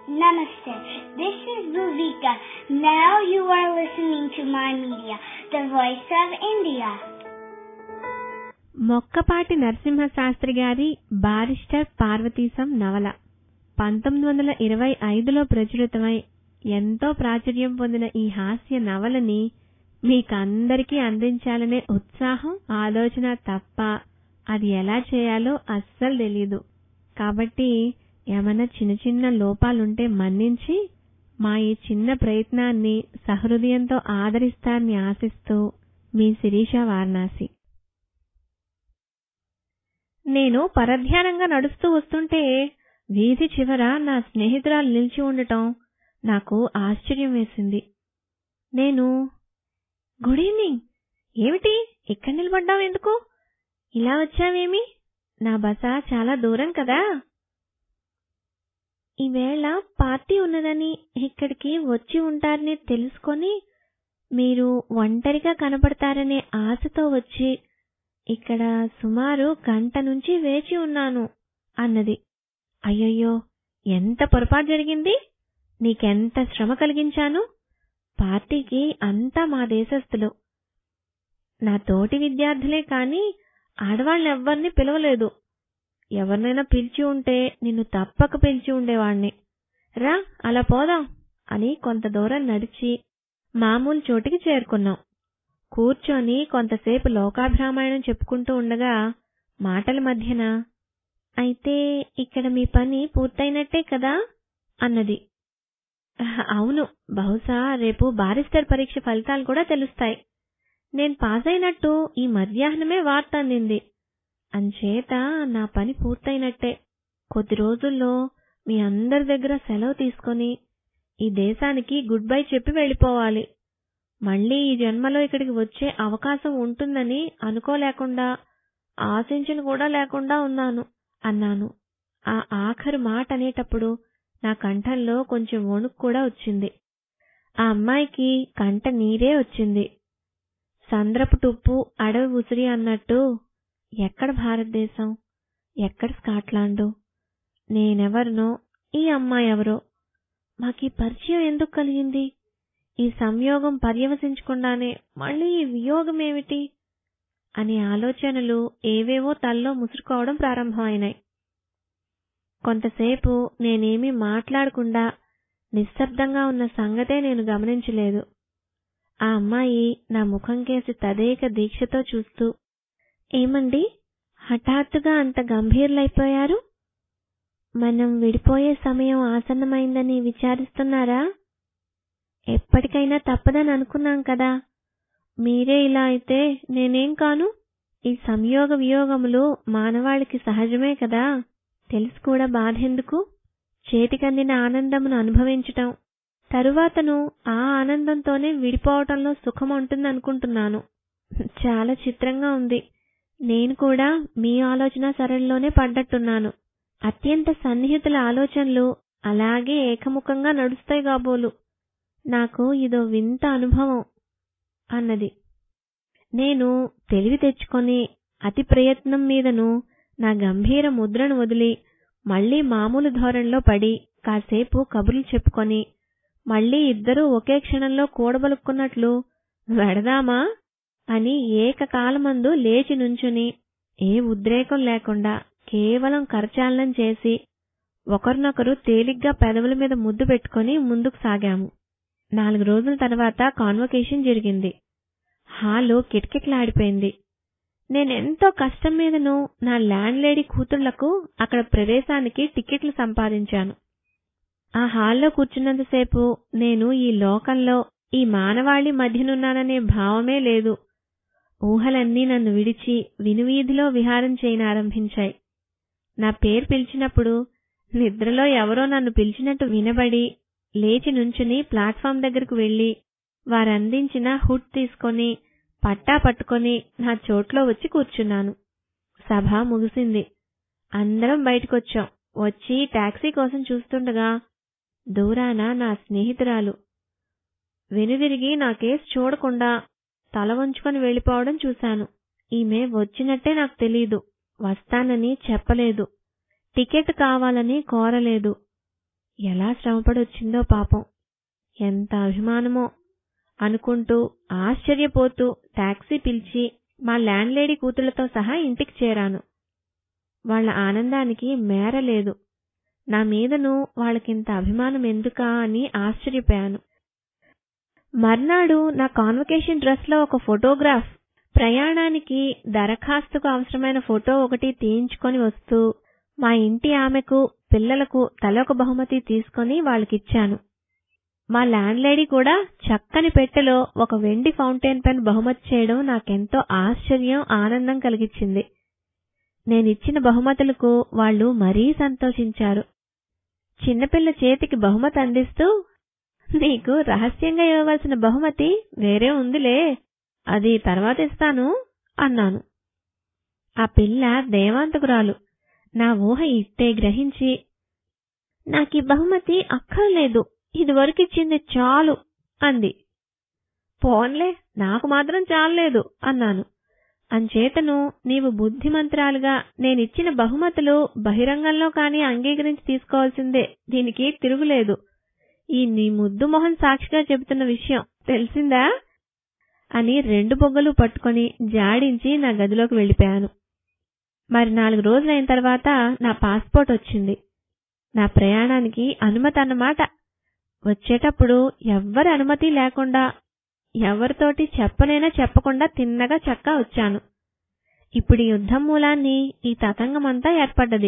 Namaste. This is Bhuvika. Now you are listening to my media, the voice of India. Mokkapati Narasimha Sastry గారి barrister Parvateesam నవల పంతొమ్మిది వందల ఇరవై ఐదులో ప్రచురితమై ఎంతో ప్రాచుర్యం పొందిన ఈ హాస్య నవలని మీకందరికీ అందించాలనే ఉత్సాహం ఆలోచన తప్ప అది ఎలా చేయాలో అస్సలు తెలీదు కాబట్టి ఏమైనా చిన్న చిన్న లోపాలుంటే మన్నించి మా ఈ చిన్న ప్రయత్నాన్ని సహృదయంతో ఆదరిస్తారని ఆశిస్తూ మీ శిరీష వారణాసి నేను పరధ్యానంగా నడుస్తూ వస్తుంటే వీధి చివర నా స్నేహితురాలు నిలిచి ఉండటం నాకు ఆశ్చర్యం వేసింది నేను గుడ్ ఈవినింగ్ ఏమిటి ఇక్కడ నిలబడ్డావు ఎందుకు ఇలా వచ్చావేమి నా బస చాలా దూరం కదా ఈవేళ పార్టీ ఉన్నదని ఇక్కడికి వచ్చి ఉంటారని తెలుసుకొని మీరు ఒంటరిగా కనపడతారనే ఆశతో వచ్చి ఇక్కడ సుమారు గంట నుంచి వేచి ఉన్నాను అన్నది అయ్యయ్యో ఎంత పొరపాటు జరిగింది నీకెంత శ్రమ కలిగించాను పార్టీకి అంతా మా దేశస్థులు నా తోటి విద్యార్థులే కాని ఆడవాళ్ళెవ్వరిని పిలవలేదు ఎవరినైనా పిలిచి ఉంటే నిన్ను తప్పక పిలిచి ఉండేవాణ్ణి రా అలా పోదాం అని కొంత దూరం నడిచి మామూలు చోటికి చేరుకున్నాం కూర్చొని కొంతసేపు లోకాభ్రామాయణం చెప్పుకుంటూ ఉండగా మాటల మధ్యన అయితే ఇక్కడ మీ పని పూర్తయినట్టే కదా అన్నది అవును బహుశా రేపు బారిస్టర్ పరీక్ష ఫలితాలు కూడా తెలుస్తాయి నేను పాస్ అయినట్టు ఈ మధ్యాహ్నమే వార్త అందింది అంచేత నా పని పూర్తయినట్టే కొద్ది రోజుల్లో మీ అందరి దగ్గర సెలవు తీసుకొని ఈ దేశానికి గుడ్ బై చెప్పి వెళ్ళిపోవాలి మళ్ళీ ఈ జన్మలో ఇక్కడికి వచ్చే అవకాశం ఉంటుందని అనుకోలేకుండా ఆశించిన కూడా లేకుండా ఉన్నాను అన్నాను ఆ ఆఖరు మాట అనేటప్పుడు నా కంఠంలో కొంచెం వణుకు కూడా వచ్చింది ఆ అమ్మాయికి కంట నీరే వచ్చింది సంద్రపు టుప్పు అడవి ఉసిరి అన్నట్టు ఎక్కడ భారతదేశం ఎక్కడ స్కాట్లాండు నేనెవరినో ఈ అమ్మాయి ఎవరో మాకీ పరిచయం ఎందుకు కలిగింది ఈ సంయోగం పర్యవసించకుండానే మళ్ళీ ఈ వియోగం ఏమిటి అనే ఆలోచనలు ఏవేవో తల్లో ముసురుకోవడం ప్రారంభమైనాయి కొంతసేపు నేనేమీ మాట్లాడకుండా నిశ్శబ్దంగా ఉన్న సంగతే నేను గమనించలేదు ఆ అమ్మాయి నా ముఖం కేసి తదేక దీక్షతో చూస్తూ ఏమండి హఠాత్తుగా అంత గంభీరులైపోయారు మనం విడిపోయే సమయం ఆసన్నమైందని విచారిస్తున్నారా ఎప్పటికైనా తప్పదని అనుకున్నాం కదా మీరే ఇలా అయితే నేనేం కాను ఈ సంయోగ వియోగములు మానవాళికి సహజమే కదా తెలిసి కూడా బాధెందుకు చేతికందిన ఆనందమును అనుభవించటం తరువాతను ఆ ఆనందంతోనే విడిపోవటంలో సుఖం ఉంటుందనుకుంటున్నాను చాలా చిత్రంగా ఉంది నేను కూడా మీ ఆలోచన సరళిలోనే పడ్డట్టున్నాను అత్యంత సన్నిహితుల ఆలోచనలు అలాగే ఏకముఖంగా నడుస్తాయి కాబోలు నాకు ఇదో వింత అనుభవం అన్నది నేను తెలివి తెచ్చుకొని అతి ప్రయత్నం మీదను నా గంభీర ముద్రను వదిలి మళ్లీ మామూలు ధోరణిలో పడి కాసేపు కబుర్లు చెప్పుకొని మళ్లీ ఇద్దరూ ఒకే క్షణంలో కూడబలుక్కున్నట్లు వెడదామా అని ఏకకాలమందు లేచి నుంచుని ఏ ఉద్రేకం లేకుండా కేవలం కరచాలనం చేసి ఒకరినొకరు తేలిగ్గా పెదవుల మీద ముద్దు పెట్టుకుని ముందుకు సాగాము నాలుగు రోజుల తర్వాత కాన్వకేషన్ జరిగింది హాలు కిటకిటలాడిపోయింది నేనెంతో కష్టం మీదను నా ల్యాండ్ లేడీ కూతుళ్లకు అక్కడ ప్రవేశానికి టికెట్లు సంపాదించాను ఆ హాల్లో కూర్చున్నంతసేపు నేను ఈ లోకంలో ఈ మానవాళి మధ్యనున్నాననే భావమే లేదు ఊహలన్నీ నన్ను విడిచి వినువీధిలో విహారం చేయనారంభించాయి నా పేరు పిలిచినప్పుడు నిద్రలో ఎవరో నన్ను పిలిచినట్టు వినబడి లేచి నుంచుని ప్లాట్ఫామ్ దగ్గరకు వెళ్లి వారందించిన హుడ్ తీసుకొని పట్టా పట్టుకొని నా చోట్లో వచ్చి కూర్చున్నాను సభ ముగిసింది అందరం బయటకొచ్చాం వచ్చి టాక్సీ కోసం చూస్తుండగా దూరాన నా స్నేహితురాలు వెనుదిరిగి నా కేసు చూడకుండా తల వంచుకొని వెళ్లిపోవడం చూశాను ఈమె వచ్చినట్టే నాకు తెలీదు వస్తానని చెప్పలేదు టికెట్ కావాలని కోరలేదు ఎలా శ్రమపడి వచ్చిందో పాపం ఎంత అభిమానమో అనుకుంటూ ఆశ్చర్యపోతూ టాక్సీ పిలిచి మా ల్యాండ్ లేడీ కూతుళ్లతో సహా ఇంటికి చేరాను వాళ్ళ ఆనందానికి మేర లేదు నా మీదను వాళ్ళకింత అభిమానం ఎందుకా అని ఆశ్చర్యపోయాను మర్నాడు నా కాన్వకేషన్ డ్రెస్ లో ఒక ఫోటోగ్రాఫ్ ప్రయాణానికి దరఖాస్తుకు అవసరమైన ఫోటో ఒకటి తీయించుకొని వస్తూ మా ఇంటి ఆమెకు పిల్లలకు తలొక బహుమతి తీసుకొని వాళ్ళకిచ్చాను మా ల్యాండ్ లేడీ కూడా చక్కని పెట్టెలో ఒక వెండి ఫౌంటైన్ పెన్ బహుమతి చేయడం నాకెంతో ఆశ్చర్యం ఆనందం కలిగించింది నేనిచ్చిన బహుమతులకు వాళ్ళు మరీ సంతోషించారు చిన్నపిల్ల చేతికి బహుమతి అందిస్తూ నీకు రహస్యంగా ఇవ్వవలసిన బహుమతి వేరే ఉందిలే అది తర్వాత ఇస్తాను అన్నాను ఆ పిల్ల దేవాంతకురాలు నా ఊహ ఇట్టే గ్రహించి నాకీ బహుమతి అక్కర్లేదు ఇదివరకిచ్చింది చాలు అంది పోన్లే నాకు మాత్రం చాలలేదు అన్నాను అంచేతను నీవు బుద్ధిమంత్రాలుగా నేనిచ్చిన బహుమతులు బహిరంగంలో కాని అంగీకరించి తీసుకోవాల్సిందే దీనికి తిరుగులేదు ఈ నీ ముద్దు మొహం సాక్షిగా చెబుతున్న విషయం తెలిసిందా అని రెండు బొగ్గలు పట్టుకొని జాడించి నా గదిలోకి వెళ్ళిపోయాను మరి నాలుగు రోజులైన తర్వాత నా పాస్పోర్ట్ వచ్చింది నా ప్రయాణానికి అనుమతి అన్నమాట వచ్చేటప్పుడు ఎవ్వరి అనుమతి లేకుండా ఎవరితోటి చెప్పనైనా చెప్పకుండా తిన్నగా చక్కా వచ్చాను ఇప్పుడు ఈ యుద్ధం మూలాన్ని ఈ తతంగమంతా ఏర్పడ్డది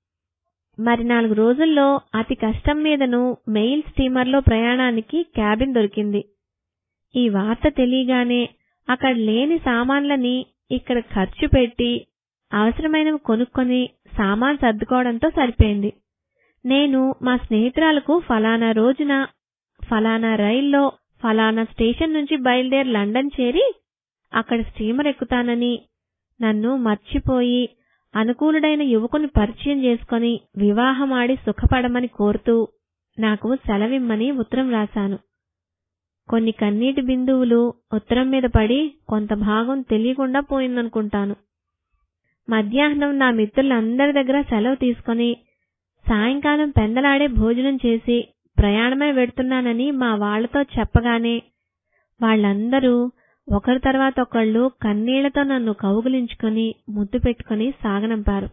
మరి నాలుగు రోజుల్లో అతి కష్టం మీదను మెయిల్ స్టీమర్లో ప్రయాణానికి క్యాబిన్ దొరికింది ఈ వార్త తెలియగానే అక్కడ లేని సామాన్లని ఇక్కడ ఖర్చు పెట్టి అవసరమైనవి కొనుక్కొని సామాన్ సర్దుకోవడంతో సరిపోయింది నేను మా స్నేహితురాలకు ఫలానా రోజున ఫలానా రైల్లో ఫలానా స్టేషన్ నుంచి బయలుదేరి లండన్ చేరి అక్కడ స్టీమర్ ఎక్కుతానని నన్ను మర్చిపోయి అనుకూలుడైన యువకుని పరిచయం చేసుకొని వివాహమాడి సుఖపడమని కోరుతూ నాకు సెలవిమ్మని ఉత్తరం రాశాను కొన్ని కన్నీటి బిందువులు ఉత్తరం మీద పడి కొంత భాగం తెలియకుండా పోయిందనుకుంటాను మధ్యాహ్నం నా మిత్రులందరి దగ్గర సెలవు తీసుకొని సాయంకాలం పెందలాడే భోజనం చేసి ప్రయాణమై వెడుతున్నానని మా వాళ్లతో చెప్పగానే వాళ్ళందరూ ఒకరి తర్వాత ఒకళ్ళు కన్నీళ్లతో నన్ను కౌగులించుకొని ముద్దు పెట్టుకుని సాగనంపారు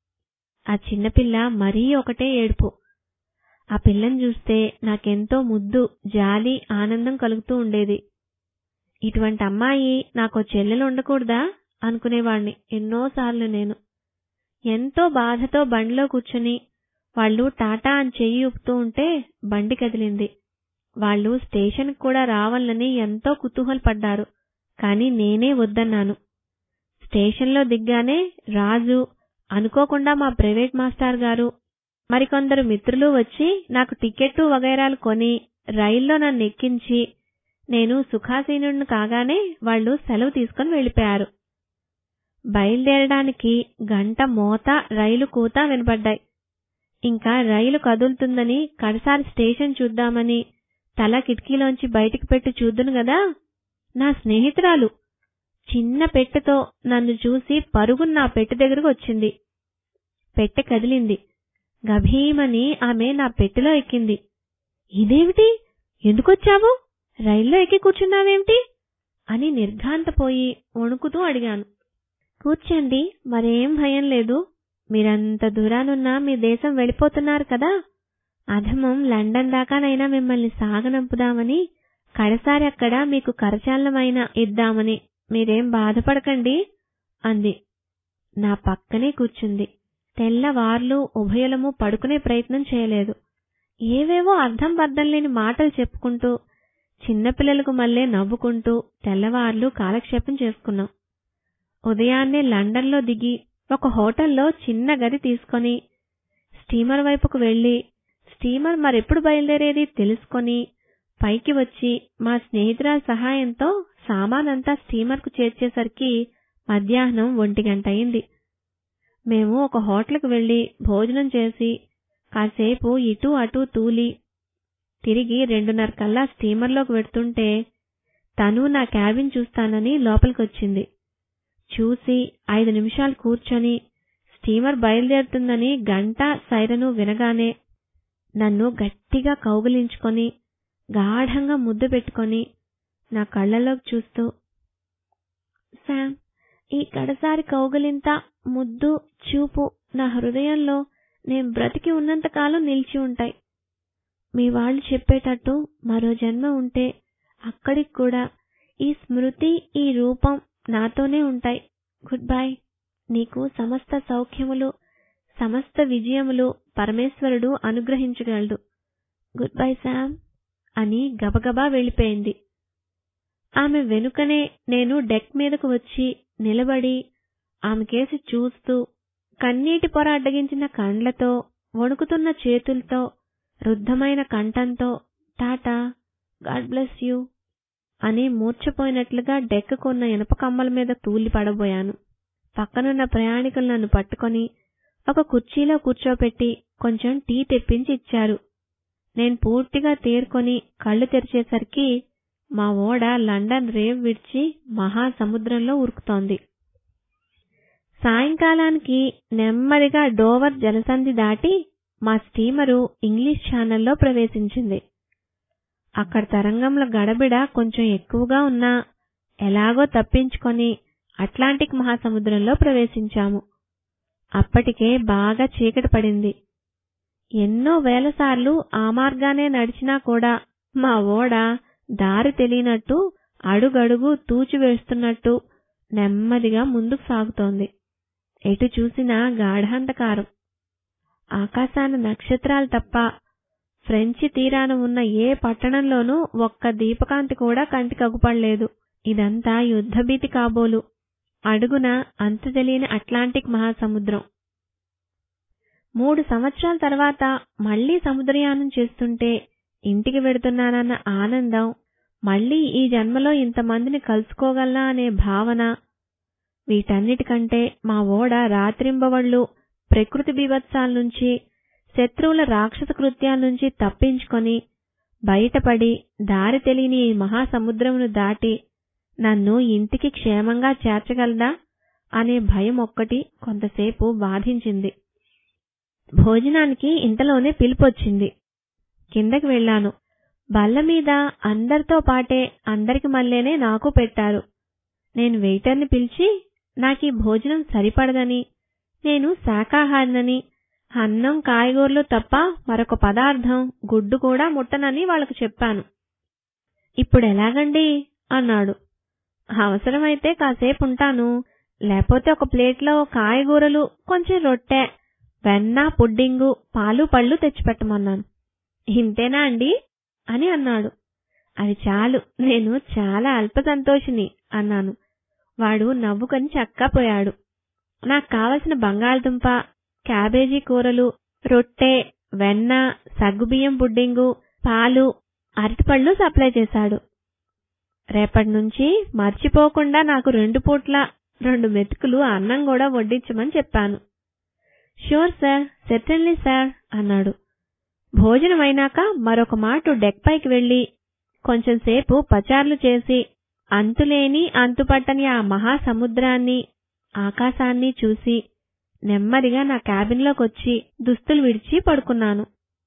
ఆ చిన్నపిల్ల మరీ ఒకటే ఏడుపు ఆ పిల్లని చూస్తే నాకెంతో ముద్దు జాలి ఆనందం కలుగుతూ ఉండేది ఇటువంటి అమ్మాయి నాకు చెల్లెలు ఉండకూడదా అనుకునేవాణ్ణి ఎన్నోసార్లు నేను ఎంతో బాధతో బండిలో కూర్చుని వాళ్ళు టాటా అని చెయ్యి ఊపుతూ ఉంటే బండి కదిలింది వాళ్ళు స్టేషన్ కూడా రావాలని ఎంతో కుతూహలపడ్డారు కాని నేనే వద్దన్నాను స్టేషన్లో దిగ్గానే రాజు అనుకోకుండా మా ప్రైవేట్ మాస్టర్ గారు మరికొందరు మిత్రులు వచ్చి నాకు టికెట్టు వగైరాలు కొని రైల్లో నన్ను ఎక్కించి నేను సుఖాసీనుడిని కాగానే వాళ్ళు సెలవు తీసుకుని వెళ్లిపోయారు బయలుదేరడానికి గంట మోత రైలు కూత వినపడ్డాయి ఇంకా రైలు కదులుతుందని కడసారి స్టేషన్ చూద్దామని తల కిటికీలోంచి బయటికి పెట్టి చూద్దును గదా నా స్నేహితురాలు చిన్న పెట్టెతో నన్ను చూసి పరుగున నా పెట్టె దగ్గరకు వచ్చింది పెట్టె కదిలింది గభీమని ఆమె నా పెట్టెలో ఎక్కింది ఇదేమిటి ఎందుకొచ్చావు రైల్లో ఎక్కి కూర్చున్నావేమిటి అని నిర్ఘాంతపోయి వణుకుతూ అడిగాను కూర్చోండి మరేం భయం లేదు మీరంత దూరానున్నా మీ దేశం వెళ్ళిపోతున్నారు కదా అధమం లండన్ దాకానైనా మిమ్మల్ని సాగనంపుదామని కడసారి అక్కడ మీకు కరచాలనమైన ఇద్దామని మీరేం బాధపడకండి అంది నా పక్కనే కూర్చుంది తెల్లవార్లు ఉభయలము పడుకునే ప్రయత్నం చేయలేదు ఏవేవో అర్థం బద్దం లేని మాటలు చెప్పుకుంటూ చిన్నపిల్లలకు మళ్ళీ నవ్వుకుంటూ తెల్లవార్లు కాలక్షేపం చేసుకున్నాం ఉదయాన్నే లండన్లో దిగి ఒక హోటల్లో చిన్న గది తీసుకొని స్టీమర్ వైపుకు వెళ్లి స్టీమర్ మరెప్పుడు బయలుదేరేది తెలుసుకొని పైకి వచ్చి మా స్నేహితురాల సహాయంతో సామానంతా స్టీమర్కు చేర్చేసరికి మధ్యాహ్నం ఒంటి గంట అయింది మేము ఒక హోటల్కు వెళ్లి భోజనం చేసి కాసేపు ఇటూ అటూ తూలి తిరిగి రెండున్నర కల్లా స్టీమర్లోకి వెడుతుంటే తను నా క్యాబిన్ చూస్తానని లోపలికొచ్చింది చూసి ఐదు నిమిషాలు కూర్చొని స్టీమర్ బయలుదేరుతుందని గంట సైరను వినగానే నన్ను గట్టిగా కౌగిలించుకొని గాఢంగా ముద్దు పెట్టుకొని నా కళ్ళలోకి చూస్తూ శామ్ ఈ కడసారి కౌగిలింత ముద్దు చూపు నా హృదయంలో నేను బ్రతికి ఉన్నంతకాలం నిలిచి ఉంటాయి మీ వాళ్ళు చెప్పేటట్టు మరో జన్మ ఉంటే అక్కడికి కూడా ఈ స్మృతి ఈ రూపం నాతోనే ఉంటాయి గుడ్ బై నీకు సమస్త సౌఖ్యములు సమస్త విజయములు పరమేశ్వరుడు అనుగ్రహించగలడు గుడ్ బై శామ్ అని గబగబా వెళ్ళిపోయింది ఆమె వెనుకనే నేను డెక్ మీదకు వచ్చి నిలబడి ఆమె కేసి చూస్తూ కన్నీటి పొర అడ్డగించిన కండ్లతో వణుకుతున్న చేతులతో రుద్ధమైన కంఠంతో టాటా గాడ్ బ్లెస్ యూ అని మూర్ఛపోయినట్లుగా డెక్కుకున్న ఇనప కమ్మల మీద తూలి పడబోయాను పక్కనున్న ప్రయాణికులు నన్ను పట్టుకొని ఒక కుర్చీలో కూర్చోపెట్టి కొంచెం టీ తెప్పించి ఇచ్చారు నేను పూర్తిగా తేరుకొని కళ్ళు తెరిచేసరికి మా ఓడ లండన్ రేవ్ విడిచి మహాసముద్రంలో ఉరుకుతోంది సాయంకాలానికి నెమ్మదిగా డోవర్ జలసంధి దాటి మా స్టీమరు ఇంగ్లీష్ ఛానల్లో ప్రవేశించింది అక్కడ తరంగంల గడబిడ కొంచెం ఎక్కువగా ఉన్నా ఎలాగో తప్పించుకొని అట్లాంటిక్ మహాసముద్రంలో ప్రవేశించాము అప్పటికే బాగా చీకటి పడింది ఎన్నో వేల సార్లు ఆ మార్గానే నడిచినా కూడా మా ఓడ దారి తెలియనట్టు అడుగడుగు తూచి వేస్తున్నట్టు నెమ్మదిగా ముందుకు సాగుతోంది ఎటు చూసినా గాఢాంధకారం ఆకాశాన నక్షత్రాలు తప్ప ఫ్రెంచి తీరాన ఉన్న ఏ పట్టణంలోనూ ఒక్క దీపకాంతి కూడా కంటికి అగుపడలేదు ఇదంతా యుద్ధభీతి కాబోలు అడుగున అంతు తెలియని అట్లాంటిక్ మహాసముద్రం మూడు సంవత్సరాల తర్వాత మళ్లీ సముద్రయానం చేస్తుంటే ఇంటికి వెడుతున్నానన్న ఆనందం మళ్లీ ఈ జన్మలో ఇంతమందిని కలుసుకోగలనా అనే భావన వీటన్నిటికంటే మా ఓడ రాత్రింబవళ్లు ప్రకృతి బీభత్సాల నుంచి శత్రువుల రాక్షస కృత్యాల నుంచి తప్పించుకొని బయటపడి దారి తెలియని ఈ మహాసముద్రమును దాటి నన్ను ఇంటికి క్షేమంగా చేర్చగలదా అనే భయం ఒక్కటి కొంతసేపు బాధించింది భోజనానికి ఇంతలోనే పిలుపొచ్చింది కిందకి వెళ్ళాను బల్ల మీద అందరితో పాటే అందరికి మళ్ళేనే నాకు పెట్టారు నేను వెయిటర్ని పిలిచి నాకీ భోజనం సరిపడదని నేను శాకాహారినని అన్నం కాయగూరలు తప్ప మరొక పదార్థం గుడ్డు కూడా ముట్టనని వాళ్ళకు చెప్పాను ఇప్పుడు ఎలాగండి అన్నాడు అవసరమైతే కాసేపు ఉంటాను లేకపోతే ఒక ప్లేట్లో కాయగూరలు కొంచెం రొట్టె వెన్న పుడ్డింగు పాలు పళ్ళు తెచ్చిపెట్టమన్నాను ఇంతేనా అండి అని అన్నాడు అది చాలు నేను చాలా అల్ప సంతోషిని అన్నాను వాడు నవ్వుకొని చక్కపోయాడు నాకు కావలసిన బంగాళదుంప క్యాబేజీ కూరలు రొట్టె వెన్న సగ్గుబియ్యం పుడ్డింగు పాలు అరటిపళ్ళు సప్లై చేశాడు రేపటి నుంచి మర్చిపోకుండా నాకు రెండు పూట్ల రెండు మెతుకులు అన్నం కూడా వడ్డించమని చెప్పాను షూర్ సార్ సెటన్లీ సార్ అన్నాడు భోజనం అయినాక మరొక మాట డెక్ పైకి వెళ్లి కొంచెం సేపు పచార్లు చేసి అంతులేని అంతుపట్టని ఆ మహాసముద్రాన్ని ఆకాశాన్ని చూసి నెమ్మదిగా నా క్యాబిన్లోకి వచ్చి దుస్తులు విడిచి పడుకున్నాను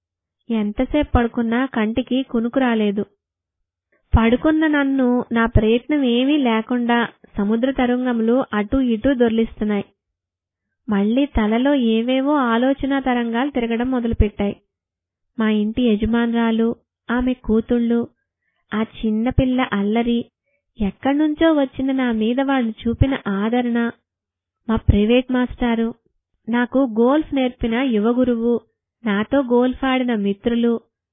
ఎంతసేపు పడుకున్నా కంటికి కునుకు రాలేదు పడుకున్న నన్ను నా ప్రయత్నం ఏమీ లేకుండా సముద్ర తరంగములు అటూ ఇటూ దొర్లిస్తున్నాయి మళ్లీ తలలో ఏవేవో ఆలోచన తరంగాలు తిరగడం మొదలుపెట్టాయి మా ఇంటి యజమానురాలు ఆమె కూతుళ్ళు ఆ చిన్నపిల్ల అల్లరి ఎక్కడ్నుంచో వచ్చిన నా మీద వాళ్ళు చూపిన ఆదరణ మా ప్రైవేట్ మాస్టారు నాకు గోల్ఫ్ నేర్పిన యువ గురువు నాతో గోల్ఫ్ ఆడిన మిత్రులు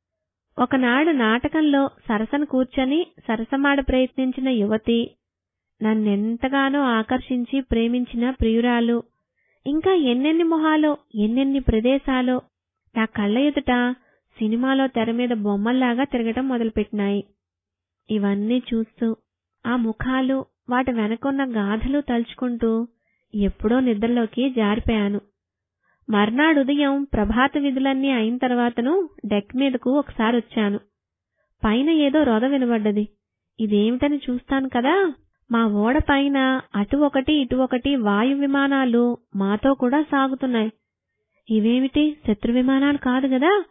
ఒకనాడు నాటకంలో సరసన కూర్చొని సరసమాడ ప్రయత్నించిన యువతి నన్నెంతగానో ఆకర్షించి ప్రేమించిన ప్రియురాలు ఇంకా ఎన్నెన్ని మొహాలో ఎన్నెన్ని ప్రదేశాలో నా కళ్ళ ఎదుట సినిమాలో తెర మీద బొమ్మల్లాగా తిరగటం మొదలుపెట్టినాయి ఇవన్నీ చూస్తూ ఆ ముఖాలు వాటి వెనకున్న గాథలు తలుచుకుంటూ ఎప్పుడో నిద్రలోకి జారిపోయాను మర్నాడు ఉదయం ప్రభాత విధులన్నీ అయిన తర్వాతను డెక్ మీదకు ఒకసారి వచ్చాను పైన ఏదో రొద వినబడ్డది ఇదేమిటని చూస్తాను కదా మా ఓడ పైన అటు ఒకటి ఇటు ఒకటి వాయు విమానాలు మాతో కూడా సాగుతున్నాయి ఇవేమిటి శత్రు విమానాలు కాదు గదా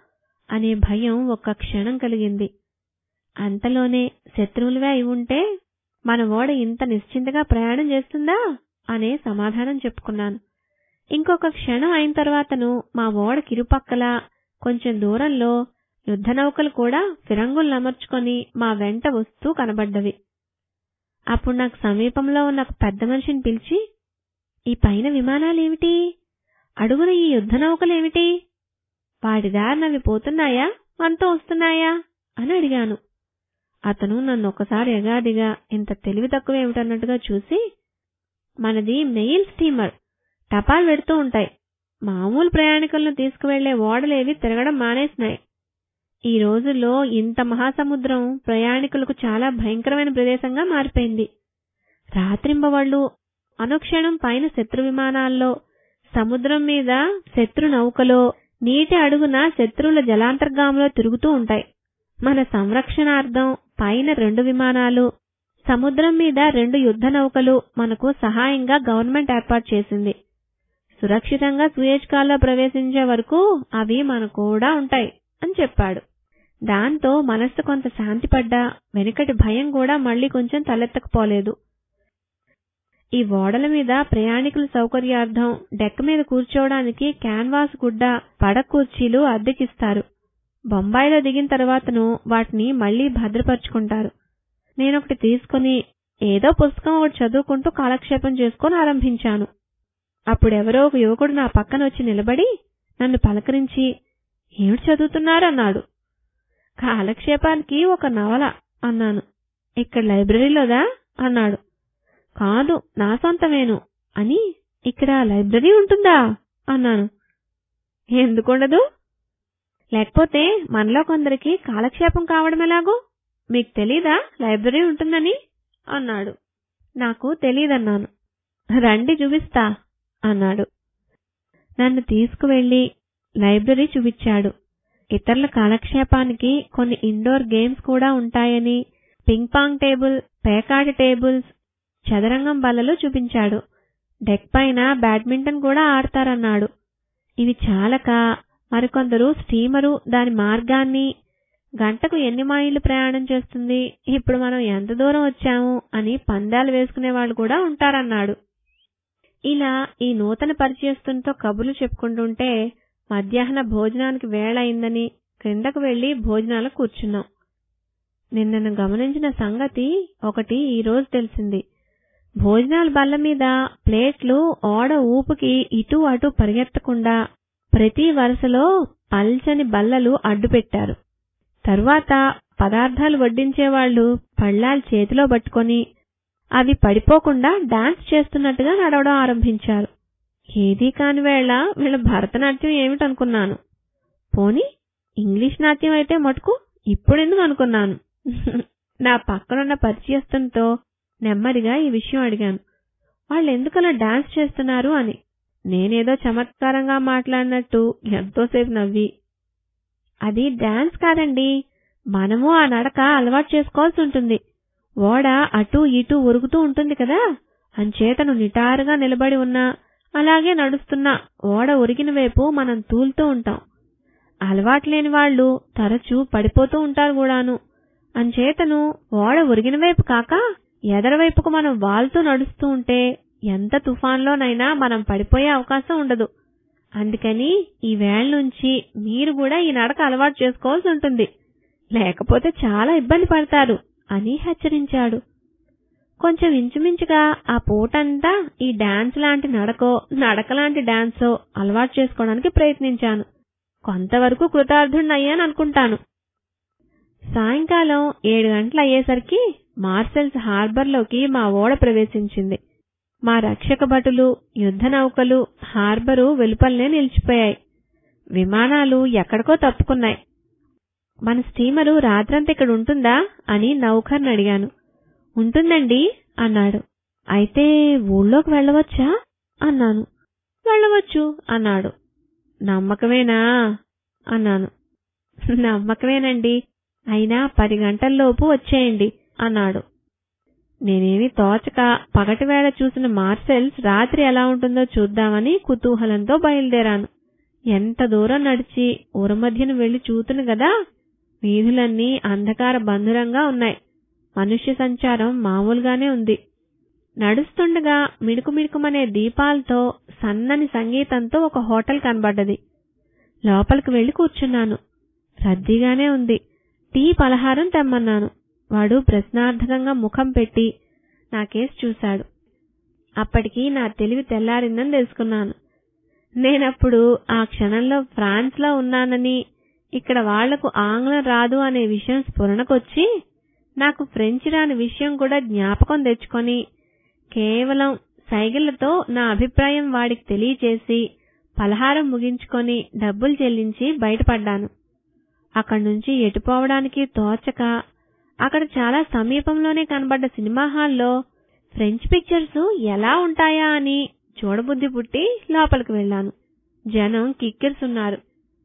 అనే భయం ఒక్క క్షణం కలిగింది అంతలోనే శత్రువులువే అయి ఉంటే మన ఓడ ఇంత నిశ్చింతగా ప్రయాణం చేస్తుందా అనే సమాధానం చెప్పుకున్నాను ఇంకొక క్షణం అయిన తర్వాతను మా ఓడ కిరుపక్కల కొంచెం దూరంలో యుద్ధ నౌకలు కూడా ఫిరంగులు అమర్చుకొని మా వెంట వస్తూ కనబడ్డవి అప్పుడు నాకు సమీపంలో ఉన్న ఒక పెద్ద మనిషిని పిలిచి ఈ పైన విమానాలేమిటి అడుగున ఈ యుద్ధ నౌకలేమిటి వాటి దారినవి పోతున్నాయా మనతో వస్తున్నాయా అని అడిగాను అతను నన్ను ఒకసారి ఎగాదిగా ఇంత తెలివి తక్కువ ఏమిటన్నట్టుగా చూసి మనది మెయిల్ స్టీమర్ టపాల్ పెడుతూ ఉంటాయి మామూలు ప్రయాణికులను తీసుకువెళ్లే ఓడలేవి తిరగడం మానేసినాయి ఈ రోజుల్లో ఇంత మహాసముద్రం ప్రయాణికులకు చాలా భయంకరమైన ప్రదేశంగా మారిపోయింది రాత్రింబవళ్ళు అనుక్షణం పైన శత్రు విమానాల్లో సముద్రం మీద శత్రు నౌకలో నీటి అడుగున శత్రువుల జలాంతర్గాములో తిరుగుతూ ఉంటాయి మన సంరక్షణార్థం పైన రెండు విమానాలు సముద్రం మీద రెండు యుద్ధ నౌకలు మనకు సహాయంగా గవర్నమెంట్ ఏర్పాటు చేసింది సురక్షితంగా సూయేజ్ కాల్లో ప్రవేశించే వరకు అవి మన కూడా ఉంటాయి అని చెప్పాడు దాంతో మనస్సు కొంత శాంతిపడ్డా వెనుకటి భయం కూడా మళ్లీ కొంచెం తలెత్తకపోలేదు ఈ ఓడల మీద ప్రయాణికుల సౌకర్యార్థం డెక్ మీద కూర్చోవడానికి క్యాన్వాస్ గుడ్డ పడక కుర్చీలు అద్దెకిస్తారు బొంబాయిలో దిగిన తర్వాతను వాటిని మళ్లీ భద్రపరుచుకుంటారు నేనొకటి తీసుకుని ఏదో పుస్తకం ఒకటి చదువుకుంటూ కాలక్షేపం చేసుకుని ఆరంభించాను అప్పుడెవరో ఒక యువకుడు నా పక్కన వచ్చి నిలబడి నన్ను పలకరించి ఏమిటి చదువుతున్నారు అన్నాడు కాలక్షేపానికి ఒక నవల అన్నాను ఇక్కడ లైబ్రరీలోదా అన్నాడు కాదు నా సొంతమేను అని ఇక్కడ లైబ్రరీ ఉంటుందా అన్నాను ఎందుకుండదు లేకపోతే మనలో కొందరికి కాలక్షేపం కావడం ఎలాగో మీకు తెలీదా లైబ్రరీ ఉంటుందని అన్నాడు నాకు తెలీదన్నాను రండి చూపిస్తా అన్నాడు నన్ను తీసుకువెళ్లి లైబ్రరీ చూపించాడు ఇతరుల కాలక్షేపానికి కొన్ని ఇండోర్ గేమ్స్ కూడా ఉంటాయని పింగ్ పాంగ్ టేబుల్ పేకాట టేబుల్స్ చదరంగం బల్లలు చూపించాడు డెక్ పైన బ్యాడ్మింటన్ కూడా ఆడతారన్నాడు ఇవి చాలక మరికొందరు స్టీమరు దాని మార్గాన్ని గంటకు ఎన్ని మైళ్ళు ప్రయాణం చేస్తుంది ఇప్పుడు మనం ఎంత దూరం వచ్చాము అని పందాలు వేసుకునే వాళ్ళు కూడా ఉంటారన్నాడు ఇలా ఈ నూతన పరిచయస్తునితో కబుర్లు చెప్పుకుంటుంటే మధ్యాహ్న భోజనానికి వేళ అయిందని క్రిందకు వెళ్లి భోజనాలు కూర్చున్నాం నిన్నను గమనించిన సంగతి ఒకటి ఈ రోజు తెలిసింది భోజనాల బల్ల మీద ప్లేట్లు ఓడ ఊపుకి ఇటు అటు పరిగెత్తకుండా ప్రతి వరుసలో పల్చని బల్లలు అడ్డుపెట్టారు తరువాత పదార్థాలు వడ్డించేవాళ్లు పళ్ళాలు చేతిలో పట్టుకొని అవి పడిపోకుండా డాన్స్ చేస్తున్నట్టుగా నడవడం ఆరంభించారు ఏదీ కాని వేళ వీళ్ళ భరతనాట్యం ఏమిటనుకున్నాను పోని ఇంగ్లీష్ నాట్యం అయితే మటుకు ఇప్పుడెందుకు అనుకున్నాను నా పక్కనున్న పరిచయస్తునితో నెమ్మదిగా ఈ విషయం అడిగాను వాళ్ళు ఎందుకలా డాన్స్ చేస్తున్నారు అని నేనేదో చమత్కారంగా మాట్లాడినట్టు ఎంతోసేపు నవ్వి అది డాన్స్ కాదండి మనము ఆ నడక అలవాటు చేసుకోవాల్సి ఉంటుంది ఓడ అటూ ఇటూ ఉరుగుతూ ఉంటుంది కదా అంచేతను నిటారుగా నిలబడి ఉన్నా అలాగే నడుస్తున్నా ఓడ ఉరిగిన వైపు మనం తూలుతూ ఉంటాం అలవాట్లేని వాళ్ళు తరచూ పడిపోతూ ఉంటారు కూడాను అంచేతను ఓడ ఉరిగిన వైపు కాక ఎదరవైపుకు మనం వాల్తూ నడుస్తూ ఉంటే ఎంత తుఫాన్లోనైనా మనం పడిపోయే అవకాశం ఉండదు అందుకని ఈ వేళ నుంచి మీరు కూడా ఈ నడక అలవాటు చేసుకోవాల్సి ఉంటుంది లేకపోతే చాలా ఇబ్బంది పడతారు అని హెచ్చరించాడు కొంచెం ఇంచుమించుగా ఆ పూటంతా ఈ డాన్స్ లాంటి నడకో నడక లాంటి డాన్సో అలవాటు చేసుకోవడానికి ప్రయత్నించాను కొంతవరకు కృతార్థుణ్ణయ్యాను అనుకుంటాను సాయంకాలం ఏడు గంటలు అయ్యేసరికి మార్సెల్స్ హార్బర్లోకి మా ఓడ ప్రవేశించింది మా రక్షక భటులు యుద్ధ నౌకలు హార్బరు వెలుపలనే నిలిచిపోయాయి విమానాలు ఎక్కడికో తప్పుకున్నాయి మన స్టీమరు రాత్రంతా ఇక్కడ ఉంటుందా అని నౌకర్ని అడిగాను ఉంటుందండి అన్నాడు అయితే ఊళ్ళోకి వెళ్ళవచ్చా అన్నాను వెళ్ళవచ్చు అన్నాడు నమ్మకమేనా అన్నాను నమ్మకమేనండి అయినా పది గంటల్లోపు వచ్చేయండి అన్నాడు నేనేమి తోచక పగటివేళ చూసిన మార్సెల్స్ రాత్రి ఎలా ఉంటుందో చూద్దామని కుతూహలంతో బయలుదేరాను ఎంత దూరం నడిచి ఊరమధ్యన వెళ్లి చూతును గదా వీధులన్నీ అంధకార బంధురంగా ఉన్నాయి మనుష్య సంచారం మామూలుగానే ఉంది నడుస్తుండగా మిడుకు మిడుకుమనే దీపాలతో సన్నని సంగీతంతో ఒక హోటల్ కనబడ్డది లోపలికి వెళ్లి కూర్చున్నాను రద్దీగానే ఉంది టీ పలహారం తెమ్మన్నాను వాడు ప్రశ్నార్థకంగా ముఖం పెట్టి నా కేసు చూశాడు అప్పటికి నా తెలివి తెల్లారిందని తెలుసుకున్నాను నేనప్పుడు ఆ క్షణంలో ఫ్రాన్స్ లో ఉన్నానని ఇక్కడ వాళ్లకు ఆంగ్లం రాదు అనే విషయం స్ఫురణకొచ్చి నాకు ఫ్రెంచ్ రాని విషయం కూడా జ్ఞాపకం తెచ్చుకొని కేవలం సైగళ్లతో నా అభిప్రాయం వాడికి తెలియచేసి పలహారం ముగించుకొని డబ్బులు చెల్లించి బయటపడ్డాను అక్కడి నుంచి ఎటుపోవడానికి తోచక అక్కడ చాలా సమీపంలోనే కనబడ్డ సినిమా హాల్లో ఫ్రెంచ్ పిక్చర్స్ ఎలా ఉంటాయా అని చూడబుద్ధి పుట్టి లోపలికి వెళ్ళాను జనం కిక్కిరిసున్నారు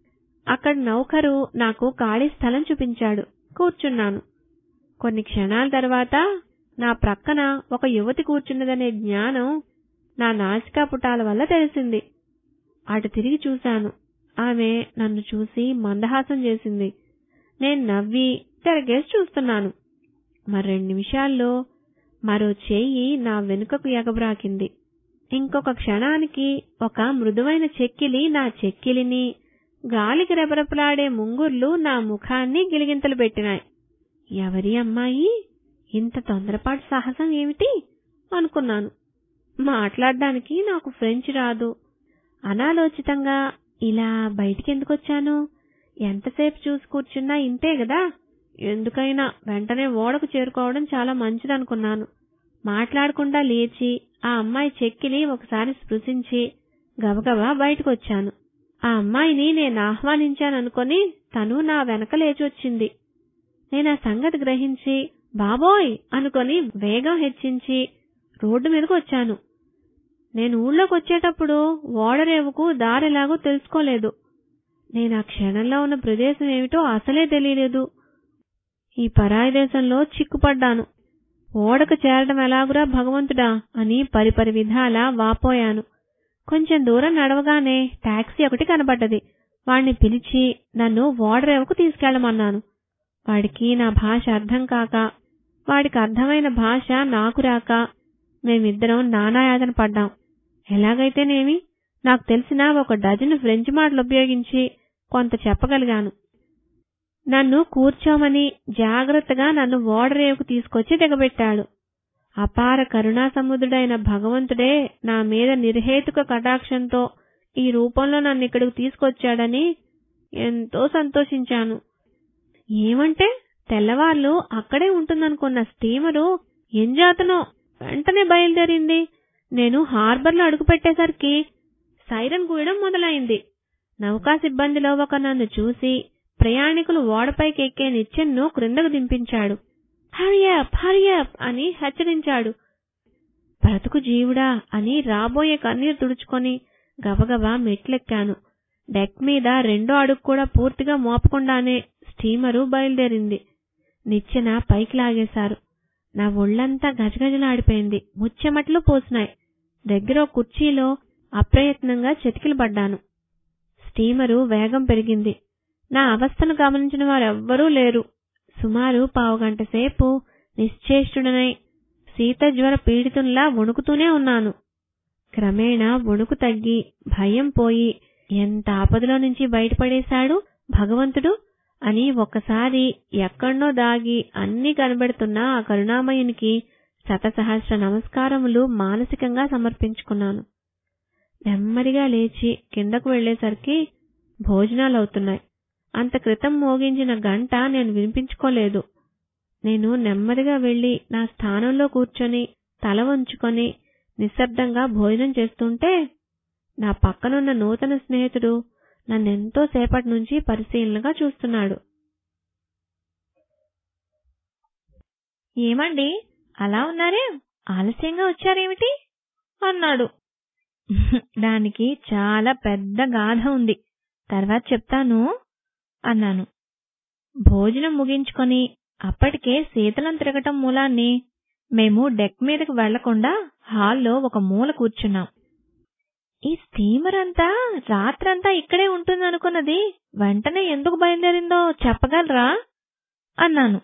అక్కడ నౌకరు నాకు ఖాళీ స్థలం చూపించాడు కూర్చున్నాను కొన్ని క్షణాల తర్వాత నా ప్రక్కన ఒక యువతి కూర్చున్నదనే జ్ఞానం నా నాసికా పుటాల వల్ల తెలిసింది అటు తిరిగి చూశాను ఆమె నన్ను చూసి మందహాసం చేసింది నేను నవ్వి తిరగేసి చూస్తున్నాను మరి రెండు నిమిషాల్లో మరో చెయ్యి నా వెనుకకు ఎగబ్రాకింది ఇంకొక క్షణానికి ఒక మృదువైన చెక్కిలి నా చెక్కిలిని గాలికి రెపరెపలాడే ముంగుర్లు నా ముఖాన్ని గిలిగింతలు పెట్టినాయి ఎవరి అమ్మాయి ఇంత తొందరపాటు సాహసం ఏమిటి అనుకున్నాను మాట్లాడడానికి నాకు ఫ్రెంచ్ రాదు అనాలోచితంగా ఇలా బయటికి ఎందుకొచ్చాను ఎంతసేపు చూసి కూర్చున్నా ఇంతే గదా ఎందుకైనా వెంటనే ఓడకు చేరుకోవడం చాలా మంచిదనుకున్నాను మాట్లాడకుండా లేచి ఆ అమ్మాయి చెక్కిని ఒకసారి స్పృశించి గబగబా బయటకొచ్చాను ఆ అమ్మాయిని నేను ఆహ్వానించాననుకొని తను నా వెనక లేచి వచ్చింది నేను ఆ సంగతి గ్రహించి బాబోయ్ అనుకొని వేగం హెచ్చించి రోడ్డు మీదకు వచ్చాను నేను ఊళ్ళోకి వచ్చేటప్పుడు ఓడరేవుకు దారెలాగో తెలుసుకోలేదు నేను ఆ క్షణంలో ఉన్న ప్రదేశం ఏమిటో అసలే తెలియలేదు ఈ పరాయి దేశంలో చిక్కుపడ్డాను ఓడకు చేరడం ఎలాగురా భగవంతుడా అని పరిపరి విధాలా వాపోయాను కొంచెం దూరం నడవగానే టాక్సీ ఒకటి కనబడ్డది వాణ్ణి పిలిచి నన్ను ఓడరేవుకు తీసుకెళ్లమన్నాను వాడికి నా భాష అర్థం కాక వాడికి అర్థమైన భాష నాకు రాక మేమిద్దరం నానాయాతన పడ్డాం ఎలాగైతేనేమి నాకు తెలిసిన ఒక డజను ఫ్రెంచ్ మాటలు ఉపయోగించి కొంత చెప్పగలిగాను నన్ను కూర్చోమని జాగ్రత్తగా నన్ను ఓడరేవుకు తీసుకొచ్చి దిగబెట్టాడు అపార కరుణా సముద్రుడైన భగవంతుడే నా మీద నిర్హేతుక కటాక్షంతో ఈ రూపంలో నన్ను ఇక్కడికి తీసుకొచ్చాడని ఎంతో సంతోషించాను ఏమంటే తెల్లవార్లు అక్కడే ఉంటుందనుకున్న స్టీమరు ఏం జాతనో వెంటనే బయలుదేరింది నేను హార్బర్లో అడుగుపెట్టేసరికి సైరన్ కూయడం మొదలైంది నౌకా సిబ్బందిలో ఒక నన్ను చూసి ప్రయాణికులు ఓడపైకి ఎక్కే నిచ్చెన్ను క్రిందకు దింపించాడు హరియప్ హరియప్ అని హెచ్చరించాడు బ్రతుకు జీవుడా అని రాబోయే కన్నీరు తుడుచుకొని గబగబా మెట్లెక్కాను డెక్ మీద రెండో అడుగు కూడా పూర్తిగా మోపకుండానే స్టీమరు బయలుదేరింది నిచ్చెన పైకి లాగేశారు నా ఒళ్లంతా గజగజలాడిపోయింది ముచ్చెమట్లు పోసినాయి దగ్గర కుర్చీలో అప్రయత్నంగా చతికిలు పడ్డాను స్టీమరు వేగం పెరిగింది నా అవస్థను గమనించిన వారెవ్వరూ లేరు సుమారు పావుగంట సేపు నిశ్చేష్టుడనై శీతజ్వర పీడితుల్లా వణుకుతూనే ఉన్నాను క్రమేణా వణుకు తగ్గి భయం పోయి ఎంత ఆపదలో నుంచి బయటపడేశాడు భగవంతుడు అని ఒక్కసారి ఎక్కడ్నో దాగి అన్ని కనబెడుతున్న ఆ కరుణామయునికి శతసహస్ర నమస్కారములు మానసికంగా సమర్పించుకున్నాను నెమ్మదిగా లేచి కిందకు వెళ్లేసరికి భోజనాలవుతున్నాయి అంత క్రితం మోగించిన గంట నేను వినిపించుకోలేదు నేను నెమ్మదిగా వెళ్లి నా స్థానంలో కూర్చొని తల వంచుకొని నిశ్శబ్దంగా భోజనం చేస్తుంటే నా పక్కనున్న నూతన స్నేహితుడు నన్నెంతో సేపటి నుంచి పరిశీలనగా చూస్తున్నాడు ఏమండి అలా ఉన్నారే ఆలస్యంగా వచ్చారేమిటి అన్నాడు దానికి చాలా పెద్ద గాథ ఉంది తర్వాత చెప్తాను అన్నాను భోజనం ముగించుకొని అప్పటికే శీతలం తిరగటం మూలాన్ని మేము డెక్ మీదకి వెళ్లకుండా హాల్లో ఒక మూల కూర్చున్నాం ఈ స్టీమర్ అంతా రాత్రంతా ఇక్కడే ఉంటుందనుకున్నది వెంటనే ఎందుకు బయలుదేరిందో చెప్పగలరా అన్నాను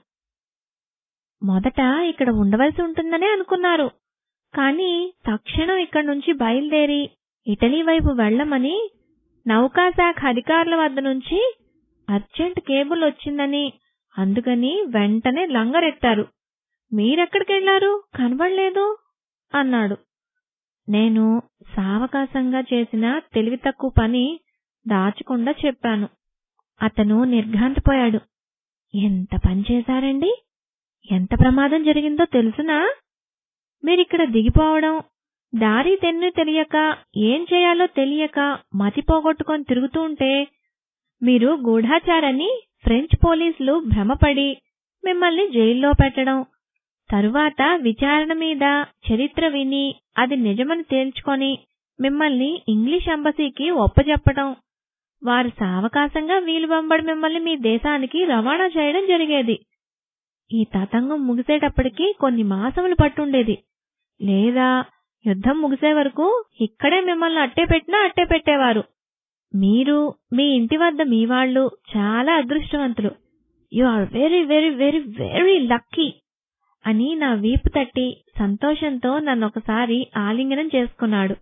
మొదట ఇక్కడ ఉండవలసి ఉంటుందనే అనుకున్నారు కానీ తక్షణం ఇక్కడి నుంచి బయలుదేరి ఇటలీ వైపు వెళ్లమని నౌకాశాఖ అధికారుల వద్ద నుంచి అర్జెంట్ కేబుల్ వచ్చిందని అందుకని వెంటనే లంగరెత్తారు మీరెక్కడికెళ్లారు కనబడలేదు అన్నాడు నేను సావకాశంగా చేసిన తెలివి తక్కువ పని దాచకుండా చెప్పాను అతను నిర్ఘాంతపోయాడు ఎంత పని చేశారండి ఎంత ప్రమాదం జరిగిందో తెలుసునా మీరిక్కడ దిగిపోవడం దారి తెన్ను తెలియక ఏం చేయాలో తెలియక మతి పోగొట్టుకొని తిరుగుతూ ఉంటే మీరు గూఢాచారని ఫ్రెంచ్ పోలీసులు భ్రమపడి మిమ్మల్ని జైల్లో పెట్టడం తరువాత విచారణ మీద చరిత్ర విని అది నిజమని తేల్చుకొని మిమ్మల్ని ఇంగ్లీష్ ఎంబసీకి ఒప్పజెప్పడం వారు సావకాశంగా వీలు పంపడి మిమ్మల్ని మీ దేశానికి రవాణా చేయడం జరిగేది ఈ తతంగం ముగిసేటప్పటికి కొన్ని మాసములు పట్టుండేది లేదా యుద్ధం ముగిసే వరకు ఇక్కడే మిమ్మల్ని అట్టే పెట్టినా అట్టే పెట్టేవారు మీరు మీ ఇంటి వద్ద మీ వాళ్ళు చాలా అదృష్టవంతులు you are very very very very lucky అని నా వీపు తట్టి సంతోషంతో నన్నొకసారి ఆలింగనం చేసుకున్నాడు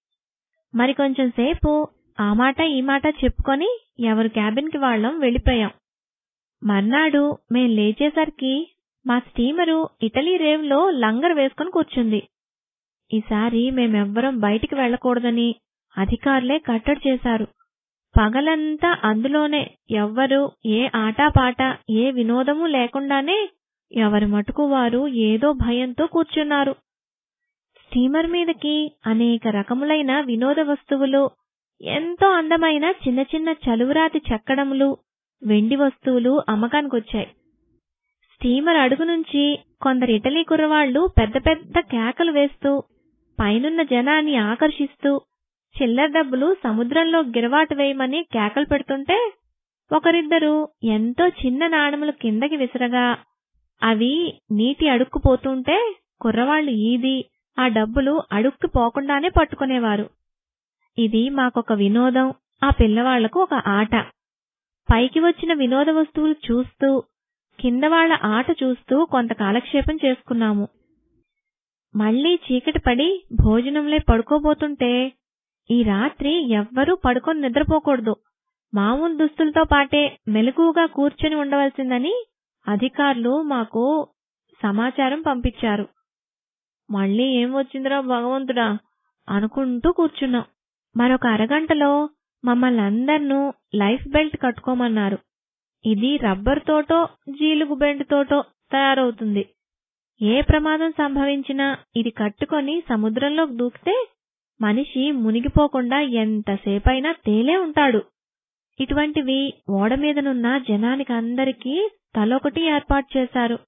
మరి కొంచెం సేపు ఆ మాట ఈ మాట చెప్పుకొని ఎవరు క్యాబిన్కి వాళ్ళం వెళ్ళిపోయాం మర్నాడు మేం లేచేసరికి మా స్టీమరు ఇటలీ రేవ్లో లంగర్ వేసుకుని కూర్చుంది ఈసారి మేమెవ్వరం బయటికి వెళ్లకూడదని అధికారులే కట్టడి చేశారు పగలంతా అందులోనే ఎవ్వరు ఏ ఆటాపాట ఏ వినోదము లేకుండానే ఎవరి మటుకు వారు ఏదో భయంతో కూర్చున్నారు స్టీమర్ మీదకి అనేక రకములైన వినోద వస్తువులు ఎంతో అందమైన చిన్న చిన్న చలువరాతి చెక్కడములు వెండి వస్తువులు అమ్మకానికొచ్చాయి స్టీమర్ అడుగు నుంచి కొందరు ఇటలీ కుర్రవాళ్లు పెద్ద పెద్ద కేకలు వేస్తూ పైనున్న జనాన్ని ఆకర్షిస్తూ చిల్లర డబ్బులు సముద్రంలో గిరవాటు వేయమని కేకలు పెడుతుంటే ఒకరిద్దరు ఎంతో చిన్న నాణములు కిందకి విసరగా అవి నీటి అడుక్కుపోతుంటే కుర్రవాళ్లు ఈది ఆ డబ్బులు అడుక్కు పోకుండానే పట్టుకునేవారు ఇది మాకొక వినోదం ఆ పిల్లవాళ్లకు ఒక ఆట పైకి వచ్చిన వినోద వస్తువులు చూస్తూ కింద వాళ్ల ఆట చూస్తూ కొంత కాలక్షేపం చేసుకున్నాము మళ్లీ చీకటి పడి భోజనంలే పడుకోబోతుంటే ఈ రాత్రి ఎవ్వరూ పడుకొని నిద్రపోకూడదు మామూలు దుస్తులతో పాటే మెలకువగా కూర్చొని ఉండవలసిందని అధికారులు మాకు సమాచారం పంపించారు మళ్ళీ ఏం వచ్చిందిరా భగవంతుడా అనుకుంటూ కూర్చున్నాం మరొక అరగంటలో మమ్మల్ని అందర్నూ లైఫ్ బెల్ట్ కట్టుకోమన్నారు ఇది రబ్బర్ తోటో జీలుగు బెండ్ తోటో తయారవుతుంది ఏ ప్రమాదం సంభవించినా ఇది కట్టుకొని సముద్రంలోకి దూకితే మనిషి మునిగిపోకుండా ఎంతసేపైనా తేలే ఉంటాడు ఇటువంటివి ఓడ మీదనున్న జనానికి అందరికీ తలొకటి ఏర్పాటు చేశారు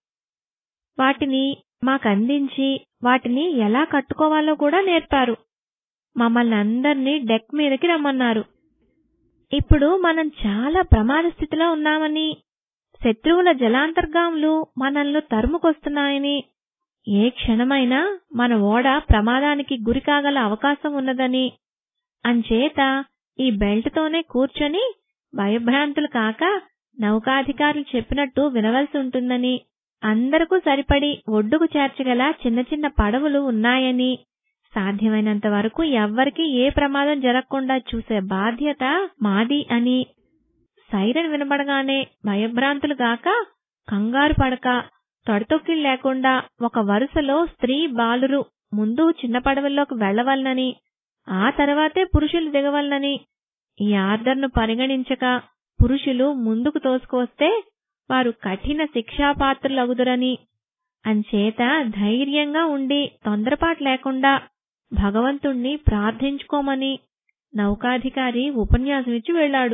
వాటిని మాకందించి వాటిని ఎలా కట్టుకోవాలో కూడా నేర్పారు మమ్మల్ని అందర్నీ డెక్ మీదకి రమ్మన్నారు ఇప్పుడు మనం చాలా ప్రమాద స్థితిలో ఉన్నామని శత్రువుల జలాంతర్గాములు మనల్ని తరుముకొస్తున్నాయని ఏ క్షణమైనా మన ఓడ ప్రమాదానికి గురికాగల అవకాశం ఉన్నదని అంచేత ఈ బెల్ట్తోనే కూర్చొని భయభ్రాంతులు కాక నౌకాధికారులు చెప్పినట్టు వినవలసి ఉంటుందని అందరకు సరిపడి ఒడ్డుకు చేర్చగల చిన్న చిన్న పడవలు ఉన్నాయని సాధ్యమైనంత వరకు ఎవ్వరికీ ఏ ప్రమాదం జరగకుండా చూసే బాధ్యత మాది అని సైరన్ వినబడగానే భయభ్రాంతులు గాక కంగారు పడక తొడతొక్కిళ్ళు లేకుండా ఒక వరుసలో స్త్రీ బాలురు ముందు చిన్న పడవల్లోకి వెళ్లవలనని ఆ తర్వాతే పురుషులు దిగవలనని ఈ ఆర్డర్ను పరిగణించక పురుషులు ముందుకు తోసుకువస్తే వారు కఠిన శిక్షాపాత్రులగుదురని అంచేత ధైర్యంగా ఉండి తొందరపాటు లేకుండా భగవంతుణ్ణి ప్రార్థించుకోమని నౌకాధికారి ఉపన్యాసమిచ్చి వెళ్ళాడు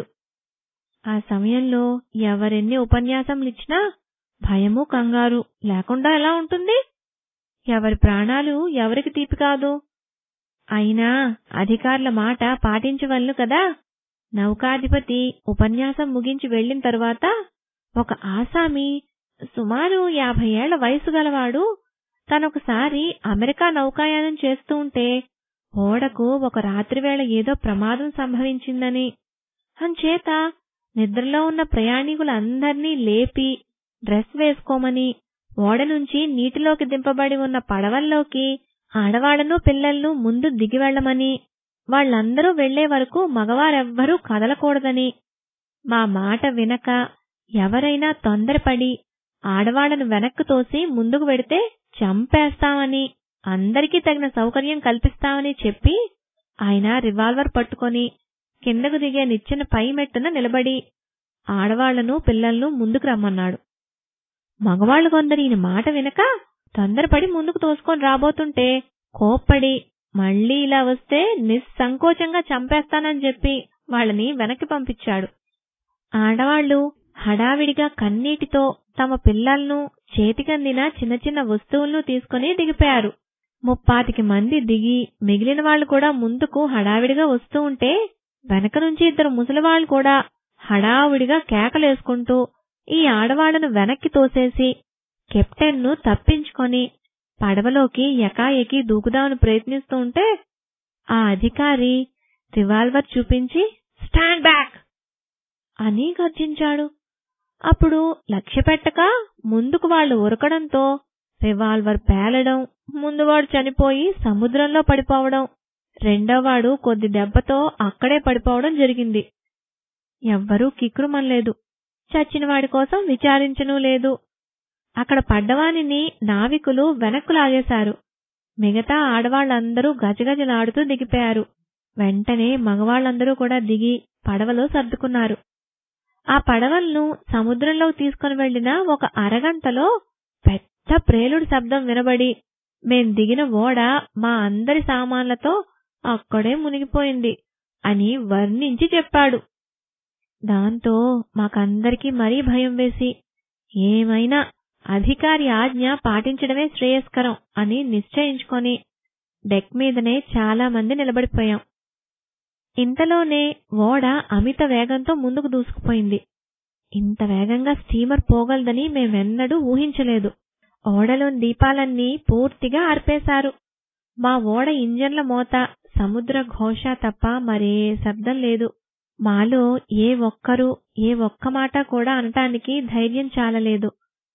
ఆ సమయంలో ఎవరెన్ని ఉపన్యాసములిచ్చినా భయము కంగారు లేకుండా ఎలా ఉంటుంది ఎవరి ప్రాణాలు ఎవరికి తీపి కాదు అయినా అధికారుల మాట పాటించవలను కదా నౌకాధిపతి ఉపన్యాసం ముగించి వెళ్లిన తరువాత ఒక ఆసామి సుమారు యాభై ఏళ్ల వయసు గలవాడు తనొకసారి అమెరికా నౌకాయానం చేస్తూ ఉంటే ఓడకు ఒక రాత్రివేళ ఏదో ప్రమాదం సంభవించిందని అంచేత నిద్రలో ఉన్న ప్రయాణికులందర్నీ లేపి డ్రెస్ వేసుకోమని ఓడ నుంచి నీటిలోకి దింపబడి ఉన్న పడవల్లోకి ఆడవాళ్లను పిల్లలను ముందు దిగి వెళ్లమని వాళ్ళందరూ వెళ్లే వరకు మగవారెవ్వరూ కదలకూడదని మా మాట వినక ఎవరైనా తొందరపడి ఆడవాళ్లను వెనక్కు తోసి ముందుకు వెడితే చంపేస్తామని అందరికీ తగిన సౌకర్యం కల్పిస్తామని చెప్పి ఆయన రివాల్వర్ పట్టుకొని కిందకు దిగే నిచ్చెన పై మెట్టున నిలబడి ఆడవాళ్లను పిల్లలను ముందుకు రమ్మన్నాడు మగవాళ్లు కొందరు ఈయన మాట వినక తొందరపడి ముందుకు తోసుకొని రాబోతుంటే కోప్పడి మళ్ళీ ఇలా వస్తే నిస్సంకోచంగా చంపేస్తానని చెప్పి వాళ్ళని వెనక్కి పంపించాడు ఆడవాళ్లు హడావిడిగా కన్నీటితో తమ పిల్లలను చేతికందిన చిన్న చిన్న వస్తువులను తీసుకుని దిగిపోయారు ముప్పాతికి మంది దిగి మిగిలిన వాళ్ళు కూడా ముందుకు హడావిడిగా వస్తూ ఉంటే వెనక నుంచి ఇద్దరు ముసలివాళ్లు కూడా హడావుడిగా కేకలేసుకుంటూ ఈ ఆడవాళ్లను వెనక్కి తోసేసి కెప్టెన్ను తప్పించుకొని పడవలోకి ఎకాఎకి దూకుదామని ప్రయత్నిస్తూ ఉంటే ఆ అధికారి రివాల్వర్ చూపించి స్టాండ్ బ్యాక్ అని గర్జించాడు అప్పుడు లక్ష్య పెట్టక ముందుకు వాళ్ళు ఉరకడంతో రివాల్వర్ పేలడం ముందువాడు చనిపోయి సముద్రంలో పడిపోవడం రెండోవాడు కొద్ది దెబ్బతో అక్కడే పడిపోవడం జరిగింది ఎవ్వరూ కిక్కురుమనలేదు చచ్చినవాడి కోసం విచారించనూ లేదు అక్కడ పడ్డవానిని నావికులు వెనక్కు లాగేశారు మిగతా ఆడవాళ్లందరూ గజగజలాడుతూ దిగిపోయారు వెంటనే మగవాళ్లందరూ కూడా దిగి పడవలో సర్దుకున్నారు ఆ పడవలను సముద్రంలోకి తీసుకుని వెళ్లిన ఒక అరగంటలో పెద్ద ప్రేలుడి శబ్దం వినబడి మేం దిగిన ఓడ మా అందరి సామాన్లతో అక్కడే మునిగిపోయింది అని వర్ణించి చెప్పాడు దాంతో మాకందరికీ మరీ భయం వేసి ఏమైనా అధికారి ఆజ్ఞ పాటించడమే శ్రేయస్కరం అని నిశ్చయించుకొని డెక్ మీదనే చాలా మంది నిలబడిపోయాం ఇంతలోనే ఓడ అమిత వేగంతో ముందుకు దూసుకుపోయింది ఇంత వేగంగా స్టీమర్ పోగలదని మేమెన్నడూ ఊహించలేదు ఓడలోని దీపాలన్నీ పూర్తిగా ఆర్పేశారు మా ఓడ ఇంజన్ల మోత సముద్ర ఘోష తప్ప మరే శబ్దం లేదు మాలో ఏ ఒక్కరూ ఏ ఒక్క మాట కూడా అనటానికి ధైర్యం చాలలేదు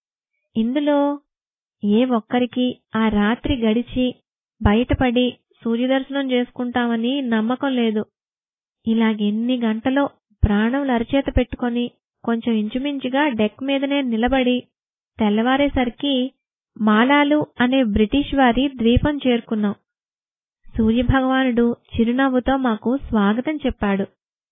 ఇందులో ఏ ఒక్కరికి ఆ రాత్రి గడిచి బయటపడి సూర్యదర్శనం చేసుకుంటామని నమ్మకం లేదు ఇలాగెన్ని గంటలో ప్రాణములు అరచేత పెట్టుకొని కొంచెం ఇంచుమించుగా డెక్ మీదనే నిలబడి తెల్లవారేసరికి మాలాలు అనే బ్రిటిష్ వారి ద్వీపం చేరుకున్నాం సూర్యభగవానుడు చిరునవ్వుతో మాకు స్వాగతం చెప్పాడు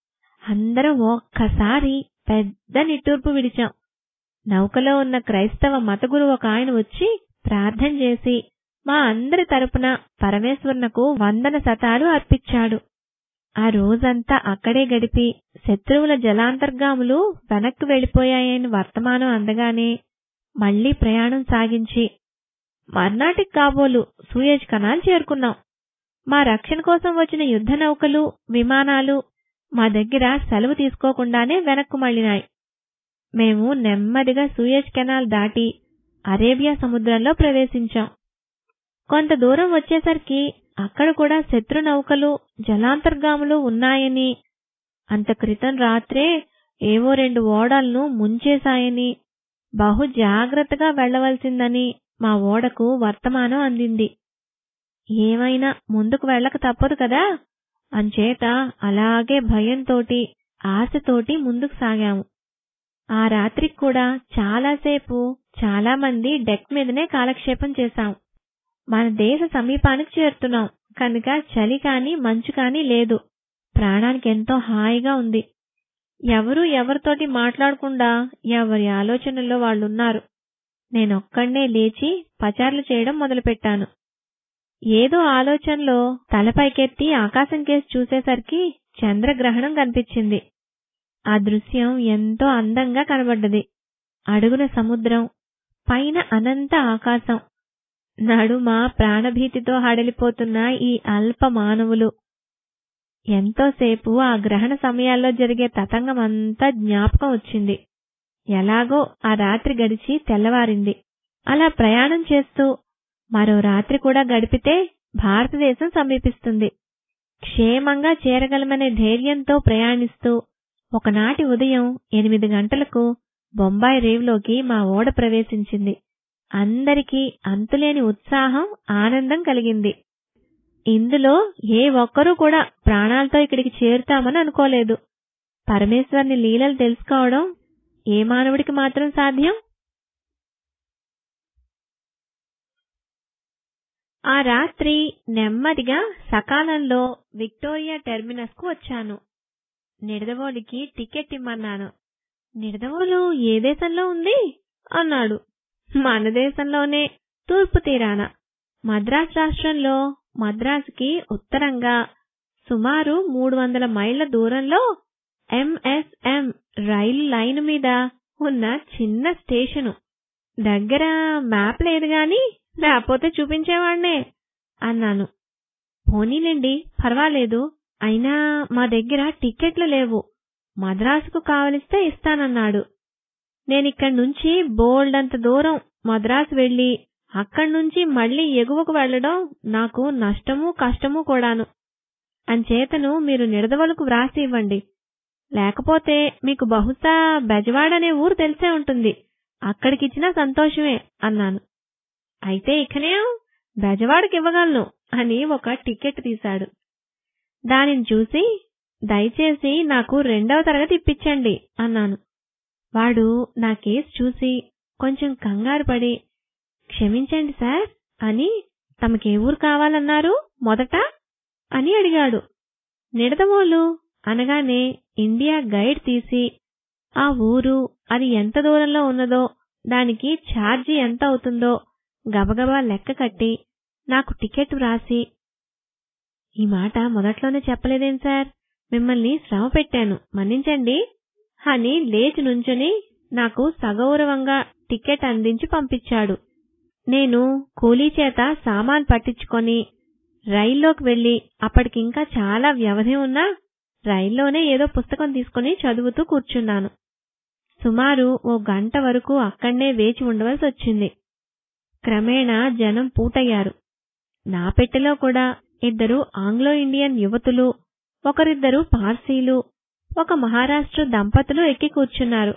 అందరం ఒక్కసారి పెద్ద నిట్టూర్పు విడిచాం నౌకలో ఉన్న క్రైస్తవ మతగురు ఒక ఆయన వచ్చి ప్రార్థన చేసి మా అందరి తరపున పరమేశ్వరునకు వందన శతాలు అర్పించాడు ఆ రోజంతా అక్కడే గడిపి శత్రువుల జలాంతర్గాములు వెనక్కు వెళ్లిపోయాయని వర్తమానం అందగానే మళ్లీ ప్రయాణం సాగించి మర్నాటికి కాబోలు సూయేజ్ కనాల్ చేరుకున్నాం మా రక్షణ కోసం వచ్చిన యుద్ధ నౌకలు విమానాలు మా దగ్గర సెలవు తీసుకోకుండానే వెనక్కు మళ్లినాయి మేము నెమ్మదిగా సూయేజ్ కెనాల్ దాటి అరేబియా సముద్రంలో ప్రవేశించాం కొంత దూరం వచ్చేసరికి అక్కడ కూడా శత్రు నౌకలు జలాంతర్గాములు ఉన్నాయని అంత క్రితం రాత్రే ఏవో రెండు ఓడలను ముంచేశాయని బహు జాగ్రత్తగా వెళ్లవలసిందని మా ఓడకు వర్తమానం అందింది ఏమైనా ముందుకు వెళ్ళక తప్పదు కదా అంచేత అలాగే భయంతోటి ఆశతోటి ముందుకు సాగాము ఆ రాత్రికి కూడా చాలాసేపు చాలా మంది డెక్ మీదనే కాలక్షేపం చేశాం మన దేశ సమీపానికి చేరుతున్నాం కనుక చలి కాని మంచు కాని లేదు ప్రాణానికి ఎంతో హాయిగా ఉంది ఎవరు ఎవరితోటి మాట్లాడకుండా ఎవరి ఆలోచనల్లో వాళ్ళున్నారు నేనొక్కడే లేచి పచార్లు చేయడం మొదలుపెట్టాను ఏదో ఆలోచనలో తలపైకెత్తి ఆకాశం కేసి చూసేసరికి చంద్రగ్రహణం కనిపించింది ఆ దృశ్యం ఎంతో అందంగా కనబడ్డది అడుగున సముద్రం పైన అనంత ఆకాశం నడుమ ప్రాణభీతితో హడలిపోతున్న ఈ అల్ప మానవులు ఎంతోసేపు ఆ గ్రహణ సమయాల్లో జరిగే తతంగం అంతా జ్ఞాపకం వచ్చింది ఎలాగో ఆ రాత్రి గడిచి తెల్లవారింది అలా ప్రయాణం చేస్తూ మరో రాత్రి కూడా గడిపితే భారతదేశం సమీపిస్తుంది క్షేమంగా చేరగలమనే ధైర్యంతో ప్రయాణిస్తూ ఒకనాటి ఉదయం ఎనిమిది గంటలకు బొంబాయి రేవులోకి మా ఓడ ప్రవేశించింది అందరికీ అంతులేని ఉత్సాహం ఆనందం కలిగింది ఇందులో ఏ ఒక్కరూ కూడా ప్రాణాలతో ఇక్కడికి చేరుతామని అనుకోలేదు పరమేశ్వర్ని లీలలు తెలుసుకోవడం ఏ మానవుడికి మాత్రం సాధ్యం ఆ రాత్రి నెమ్మదిగా సకాలంలో విక్టోరియా టెర్మినస్ కు వచ్చాను నిడదవోలికి టికెట్ ఇమ్మన్నాను నిడదవోలు ఏ దేశంలో ఉంది అన్నాడు మన దేశంలోనే తూర్పు తీరాన మద్రాస్ రాష్ట్రంలో మద్రాసుకి ఉత్తరంగా సుమారు మూడు వందల మైళ్ల దూరంలో ఎంఎస్ఎం రైలు లైన్ మీద ఉన్న చిన్న స్టేషను దగ్గర మ్యాప్ లేదు గాని లేకపోతే చూపించేవాణ్ణే అన్నాను పోనీలేండి పర్వాలేదు అయినా మా దగ్గర టిక్కెట్లు లేవు మద్రాసుకు కావలిస్తే ఇస్తానన్నాడు నేనిక్కడి నుంచి బోల్డంత దూరం మద్రాసు వెళ్లి అక్కడి నుంచి మళ్లీ ఎగువకు వెళ్లడం నాకు నష్టము కష్టము కూడాను అంచేతను మీరు నిడదవలకు వ్రాసి ఇవ్వండి లేకపోతే మీకు బహుశా బెజవాడనే ఊరు తెలిసే ఉంటుంది అక్కడికిచ్చినా సంతోషమే అన్నాను అయితే ఇకనే బెజవాడకి ఇవ్వగలను అని ఒక టికెట్ తీశాడు దానిని చూసి దయచేసి నాకు రెండవ తరగతి ఇప్పించండి అన్నాను వాడు నా కేసు చూసి కొంచెం కంగారు పడి క్షమించండి సార్ అని తమకే ఊరు కావాలన్నారు మొదట అని అడిగాడు నిడదవోలు అనగానే ఇండియా గైడ్ తీసి ఆ ఊరు అది ఎంత దూరంలో ఉన్నదో దానికి ఛార్జీ ఎంత అవుతుందో గబగబా లెక్క కట్టి నాకు టికెట్ వ్రాసి ఈ మాట మొదట్లోనే చెప్పలేదేం సార్ మిమ్మల్ని శ్రమ పెట్టాను మన్నించండి అని లేచి నుంచుని నాకు సగౌరవంగా టికెట్ అందించి పంపించాడు నేను కూలీ చేత సామాన్ పట్టించుకొని రైల్లోకి వెళ్లి అప్పటికింకా చాలా వ్యవధి ఉన్నా రైల్లోనే ఏదో పుస్తకం తీసుకుని చదువుతూ కూర్చున్నాను సుమారు ఓ గంట వరకు అక్కడే వేచి ఉండవలసి వచ్చింది క్రమేణా జనం పూటయ్యారు నా పెట్టెలో కూడా ఇద్దరు ఆంగ్లో ఇండియన్ యువతులు ఒకరిద్దరు పార్సీలు ఒక మహారాష్ట్ర దంపతులు ఎక్కి కూర్చున్నారు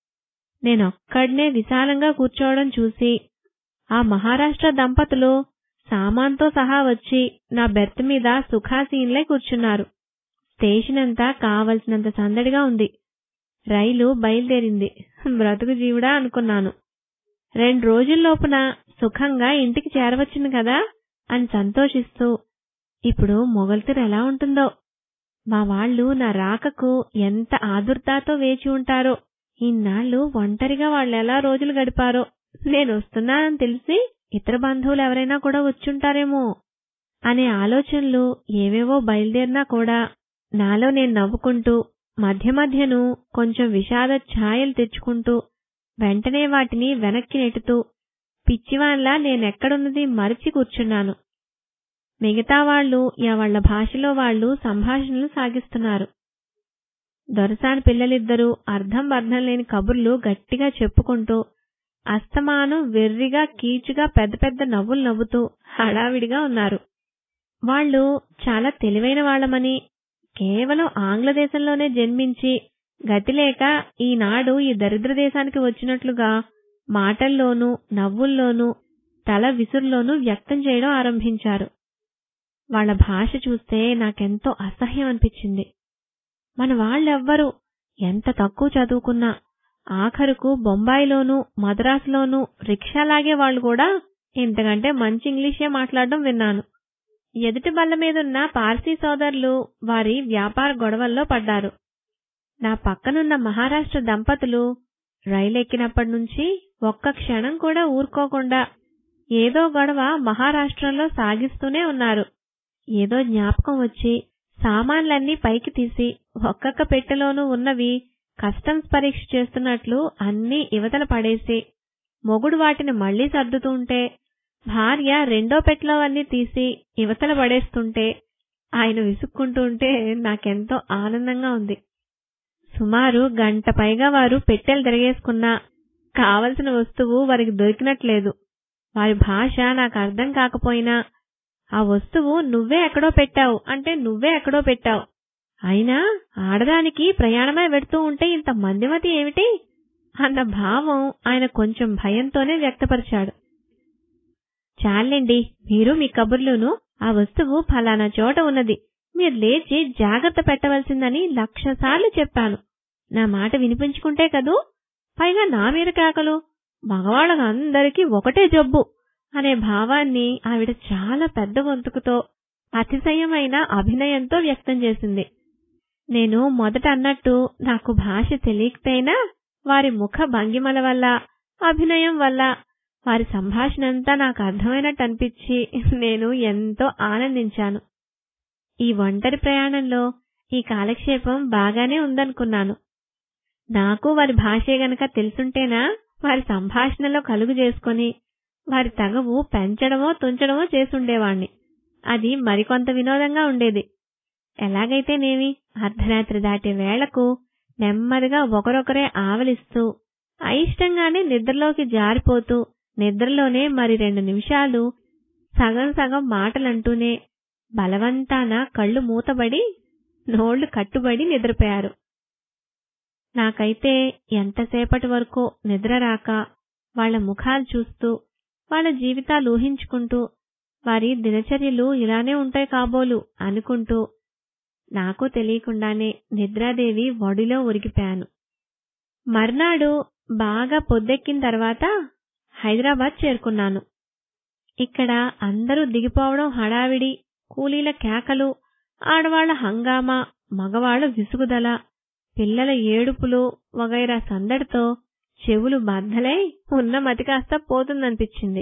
నేనొక్కడ్నే విశాలంగా కూర్చోవడం చూసి ఆ మహారాష్ట్ర దంపతులు సామాన్తో సహా వచ్చి నా బెర్త్ మీద సుఖాసీన్లై కూర్చున్నారు స్టేషన్ అంతా కావలసినంత సందడిగా ఉంది రైలు బయలుదేరింది బ్రతుకు జీవుడా అనుకున్నాను రెండు రోజుల్లోపున సుఖంగా ఇంటికి చేరవచ్చును కదా అని సంతోషిస్తూ ఇప్పుడు మొగల్తీరు ఎలా ఉంటుందో మా వాళ్ళు నా రాకకు ఎంత ఆదుర్దాతో వేచి ఉంటారో ఇన్నాళ్ళు ఒంటరిగా వాళ్ళు ఎలా రోజులు గడిపారో నేను వస్తున్నానని తెలిసి ఇతర బంధువులు ఎవరైనా కూడా వచ్చుంటారేమో అనే ఆలోచనలు ఏవేవో బయలుదేరినా కూడా నాలో నేను నవ్వుకుంటూ మధ్య మధ్యను కొంచెం విషాద ఛాయలు తెచ్చుకుంటూ వెంటనే వాటిని వెనక్కి నెట్టుతూ పిచ్చివాన్లా నేనెక్కడున్నది మరిచి కూర్చున్నాను మిగతా వాళ్ళు ఎవళ్ల భాషలో వాళ్ళు సంభాషణలు సాగిస్తున్నారు దొరసాని పిల్లలిద్దరూ అర్థం అర్థం లేని కబుర్లు గట్టిగా చెప్పుకుంటూ అస్తమానం వెర్రిగా కీచుగా పెద్ద పెద్ద నవ్వులు నవ్వుతూ హడావిడిగా ఉన్నారు వాళ్ళు చాలా తెలివైన వాళ్ళమని కేవలం ఆంగ్ల దేశంలోనే జన్మించి గతిలేక ఈనాడు ఈ దరిద్ర దేశానికి వచ్చినట్లుగా మాటల్లోనూ నవ్వుల్లోనూ తల విసురులోనూ వ్యక్తం చేయడం ఆరంభించారు వాళ్ల భాష చూస్తే నాకెంతో అసహ్యం అనిపించింది మన వాళ్ళెవ్వరూ ఎంత తక్కువ చదువుకున్నా ఆఖరుకు బొంబాయిలోనూ మద్రాసులోనూ రిక్షా లాగే వాళ్ళు కూడా ఇంతకంటే మంచి ఇంగ్లీషే మాట్లాడడం విన్నాను ఎదుటి బల్ల మీదున్న పార్సీ సోదరులు వారి వ్యాపార గొడవల్లో పడ్డారు నా పక్కనున్న మహారాష్ట్ర దంపతులు రైలెక్కినప్పటి నుంచి ఒక్క క్షణం కూడా ఊరుకోకుండా ఏదో గొడవ మహారాష్ట్రంలో సాగిస్తూనే ఉన్నారు ఏదో జ్ఞాపకం వచ్చి సామాన్లన్నీ పైకి తీసి ఒక్కొక్క పెట్టెలోనూ ఉన్నవి కస్టమ్స్ పరీక్ష చేస్తున్నట్లు అన్నీ ఇవతల పడేసి మొగుడు వాటిని మళ్లీ సర్దుతుంటే భార్య రెండో పెట్టెలో అన్నీ తీసి ఇవతల పడేస్తుంటే ఆయన విసుక్కుంటూ ఉంటే నాకెంతో ఆనందంగా ఉంది సుమారు గంట పైగా వారు పెట్టెలు తిరగేసుకున్నా కావలసిన వస్తువు వారికి దొరికినట్లేదు వారి భాష నాకు అర్థం కాకపోయినా ఆ వస్తువు నువ్వే ఎక్కడో పెట్టావు అంటే నువ్వే ఎక్కడో పెట్టావు అయినా ఆడదానికి ప్రయాణమై వెడుతూ ఉంటే ఇంత మందిమతి ఏమిటి అన్న భావం ఆయన కొంచెం భయంతోనే వ్యక్తపరిచాడు చాలండి మీరు మీ కబుర్లును ఆ వస్తువు ఫలానా చోట ఉన్నది మీరు లేచి జాగ్రత్త పెట్టవలసిందని లక్ష సార్లు చెప్పాను నా మాట వినిపించుకుంటే కదూ పైగా నా మీద కేకలు మగవాళ్ళకందరికీ ఒకటే జబ్బు అనే భావాన్ని ఆవిడ చాలా పెద్ద గొంతుకుతో అతిశయమైన అభినయంతో వ్యక్తం చేసింది నేను మొదట అన్నట్టు నాకు భాష తెలియకపోయినా వారి ముఖ భంగిమల వల్ల అభినయం వల్ల వారి సంభాషణంతా నాకు అర్థమైనట్టు అనిపించి నేను ఎంతో ఆనందించాను ఈ ఒంటరి ప్రయాణంలో ఈ కాలక్షేపం బాగానే ఉందనుకున్నాను నాకు వారి భాషే గనక తెలుసుంటేనా వారి సంభాషణలో కలుగు చేసుకుని వారి తగవు పెంచడమో తుంచడమో చేసుండేవాణ్ణి అది మరికొంత వినోదంగా ఉండేది ఎలాగైతేనేమి అర్ధరాత్రి దాటే వేళకు నెమ్మదిగా ఒకరొకరే ఆవలిస్తూ అయిష్టంగానే నిద్రలోకి జారిపోతూ నిద్రలోనే మరి రెండు నిమిషాలు సగం సగం మాటలంటూనే బలవంతాన కళ్ళు మూతబడి నోళ్లు కట్టుబడి నిద్రపోయారు నాకైతే ఎంతసేపటి వరకో నిద్ర రాక వాళ్ల ముఖాలు చూస్తూ వాళ్ల జీవితాలు ఊహించుకుంటూ వారి దినచర్యలు ఇలానే ఉంటాయి కాబోలు అనుకుంటూ నాకు తెలియకుండానే నిద్రాదేవి ఒడిలో ఉరికిపోయాను మర్నాడు బాగా పొద్దెక్కిన తర్వాత హైదరాబాద్ చేరుకున్నాను ఇక్కడ అందరూ దిగిపోవడం హడావిడి కూలీల కేకలు ఆడవాళ్ల హంగామా మగవాళ్ల విసుగుదల పిల్లల ఏడుపులు వగైరా సందడితో చెవులు బద్దలై ఉన్న మతి కాస్త పోతుందనిపించింది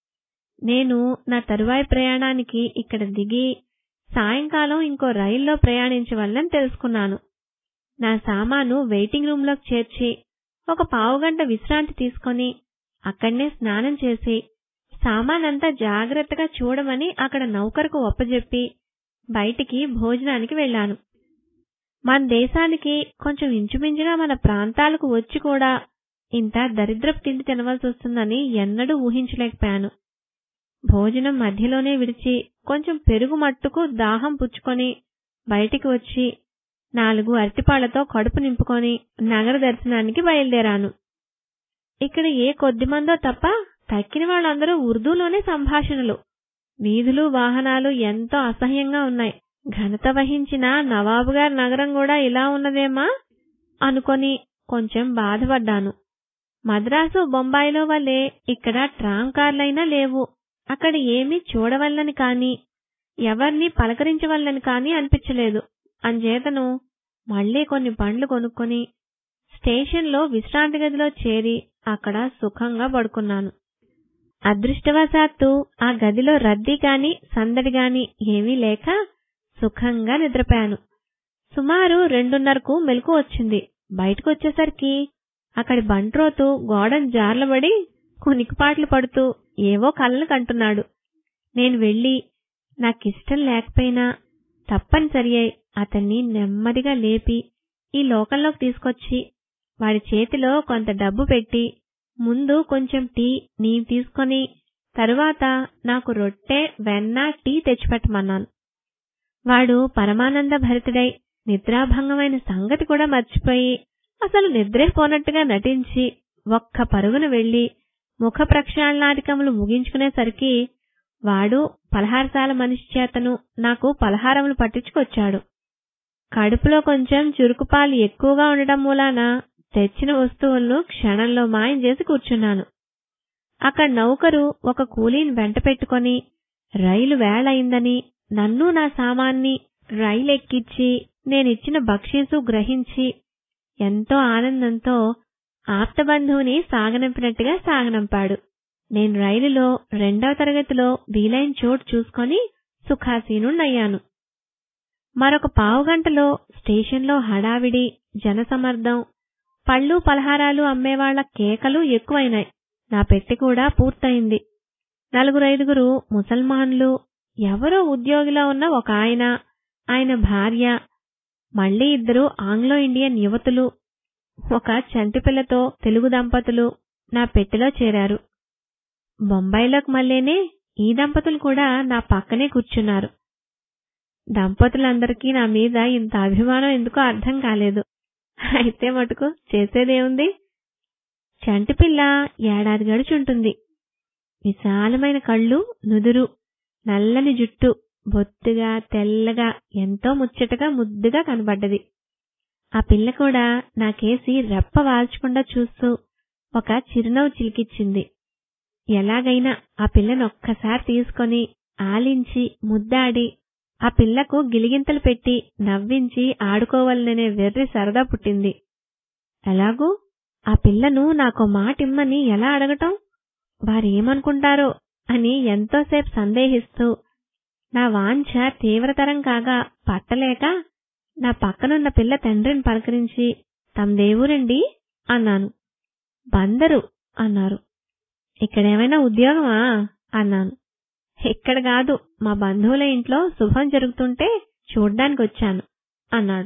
నేను నా తరువాయి ప్రయాణానికి ఇక్కడ దిగి సాయంకాలం ఇంకో రైల్లో ప్రయాణించవల్లని తెలుసుకున్నాను నా సామాను వెయిటింగ్ రూంలోకి చేర్చి ఒక పావుగంట విశ్రాంతి తీసుకొని అక్కడనే స్నానం చేసి సామానంతా జాగ్రత్తగా చూడమని అక్కడ నౌకరుకు ఒప్పజెప్పి బయటికి భోజనానికి వెళ్లాను మన దేశానికి కొంచెం ఇంచుమించుగా మన ప్రాంతాలకు వచ్చి కూడా ఇంత దరిద్రపు తిండి తినవలసి వస్తుందని ఎన్నడూ ఊహించలేకపోయాను భోజనం మధ్యలోనే విడిచి కొంచెం పెరుగు మట్టుకు దాహం పుచ్చుకొని బయటికి వచ్చి నాలుగు అరటిపాళ్లతో కడుపు నింపుకొని నగర దర్శనానికి బయలుదేరాను ఇక్కడ ఏ కొద్ది మందో తప్ప తక్కిన వాళ్ళందరూ ఉర్దూలోనే సంభాషణలు వీధులు వాహనాలు ఎంతో అసహ్యంగా ఉన్నాయి ఘనత వహించిన నవాబు గారి నగరం కూడా ఇలా ఉన్నదేమా అనుకొని కొంచెం బాధపడ్డాను మద్రాసు బొంబాయిలో వల్లే ఇక్కడ ట్రామ్ కార్లైనా లేవు అక్కడ ఏమీ చూడవల్లని కాని ఎవర్ని పలకరించవల్లని కాని అనిపించలేదు అంచేతను మళ్లీ కొన్ని పండ్లు కొనుక్కొని స్టేషన్లో విశ్రాంతి గదిలో చేరి అక్కడ సుఖంగా పడుకున్నాను అదృష్టవశాత్తు ఆ గదిలో రద్దీ గాని సందడి గాని ఏమీ లేక సుఖంగా నిద్రపోయాను సుమారు రెండున్నరకు మెలకు వచ్చింది బయటకు వచ్చేసరికి అక్కడి బంట్రోతు గోడను జార్లబడి కునికిపాట్లు పడుతూ ఏవో కలలు కంటున్నాడు నేను వెళ్లి నాకిష్టం లేకపోయినా తప్పనిసరి అయి అతన్ని నెమ్మదిగా లేపి ఈ లోకంలోకి తీసుకొచ్చి వాడి చేతిలో కొంత డబ్బు పెట్టి ముందు కొంచెం టీ నీ తీసుకొని తరువాత నాకు రొట్టె వెన్న టీ తెచ్చిపెట్టమన్నాను వాడు పరమానంద భరితుడై నిద్రాభంగమైన సంగతి కూడా మర్చిపోయి అసలు నిద్రే పోనట్టుగా నటించి ఒక్క పరుగున వెళ్లి ముఖ ప్రక్షాళనాధికములు ముగించుకునేసరికి వాడు పలహారశాల మనిషి చేతను నాకు పలహారములు పట్టించుకొచ్చాడు కడుపులో కొంచెం చురుకుపాలు ఎక్కువగా ఉండడం మూలాన తెచ్చిన వస్తువులను క్షణంలో మాయం చేసి కూర్చున్నాను అక్కడ నౌకరు ఒక కూలీని వెంట పెట్టుకొని రైలు వేళయిందని నన్ను నా సామాన్ని రైలెక్కించి నేనిచ్చిన బక్షీసు గ్రహించి ఎంతో ఆనందంతో ఆప్తబంధువుని సాగనంపినట్టుగా సాగనంపాడు నేను రైలులో రెండవ తరగతిలో వీలైన చోటు చూసుకొని సుఖాసీనుణ్ణయ్యాను మరొక పావుగంటలో స్టేషన్లో హడావిడి జనసమర్థం పళ్ళు పలహారాలు అమ్మేవాళ్ల కేకలు ఎక్కువైనాయి నా పెట్టి కూడా పూర్తయింది నలుగురైదుగురు ముసల్మాన్లు ఎవరో ఉద్యోగిలో ఉన్న ఒక ఆయన ఆయన భార్య మళ్లీ ఇద్దరు ఆంగ్లో ఇండియన్ యువతులు ఒక చంటిపిల్లతో తెలుగు దంపతులు నా పెట్టెలో చేరారు బొంబాయిలోకి మళ్ళీనే ఈ దంపతులు కూడా నా పక్కనే కూర్చున్నారు దంపతులందరికీ నా మీద ఇంత అభిమానం ఎందుకో అర్థం కాలేదు అయితే మటుకు చేసేదేముంది చంటిపిల్ల ఏడాది గడుచుంటుంది విశాలమైన కళ్ళు నుదురు నల్లని జుట్టు బొత్తుగా తెల్లగా ఎంతో ముచ్చటగా ముద్దుగా కనబడ్డది ఆ పిల్ల కూడా నాకేసి రెప్ప వాల్చకుండా చూస్తూ ఒక చిరునవ్వు చిలికిచ్చింది ఎలాగైనా ఆ పిల్లను ఒక్కసారి తీసుకొని ఆలించి ముద్దాడి ఆ పిల్లకు గిలిగింతలు పెట్టి నవ్వించి ఆడుకోవాలనే వెర్రి సరదా పుట్టింది ఎలాగూ ఆ పిల్లను నాకో మాటిమ్మని ఎలా అడగటం వారేమనుకుంటారో అని ఎంతోసేపు సందేహిస్తూ నా వాంఛ తీవ్రతరం కాగా పట్టలేక నా పక్కనున్న పిల్ల తండ్రిని పలకరించి తమదేవురండి అన్నాను బందరు అన్నారు ఇక్కడేమైనా ఉద్యోగమా అన్నాను ఇక్కడ కాదు మా బంధువుల ఇంట్లో శుభం జరుగుతుంటే చూడ్డానికి వచ్చాను అన్నాడు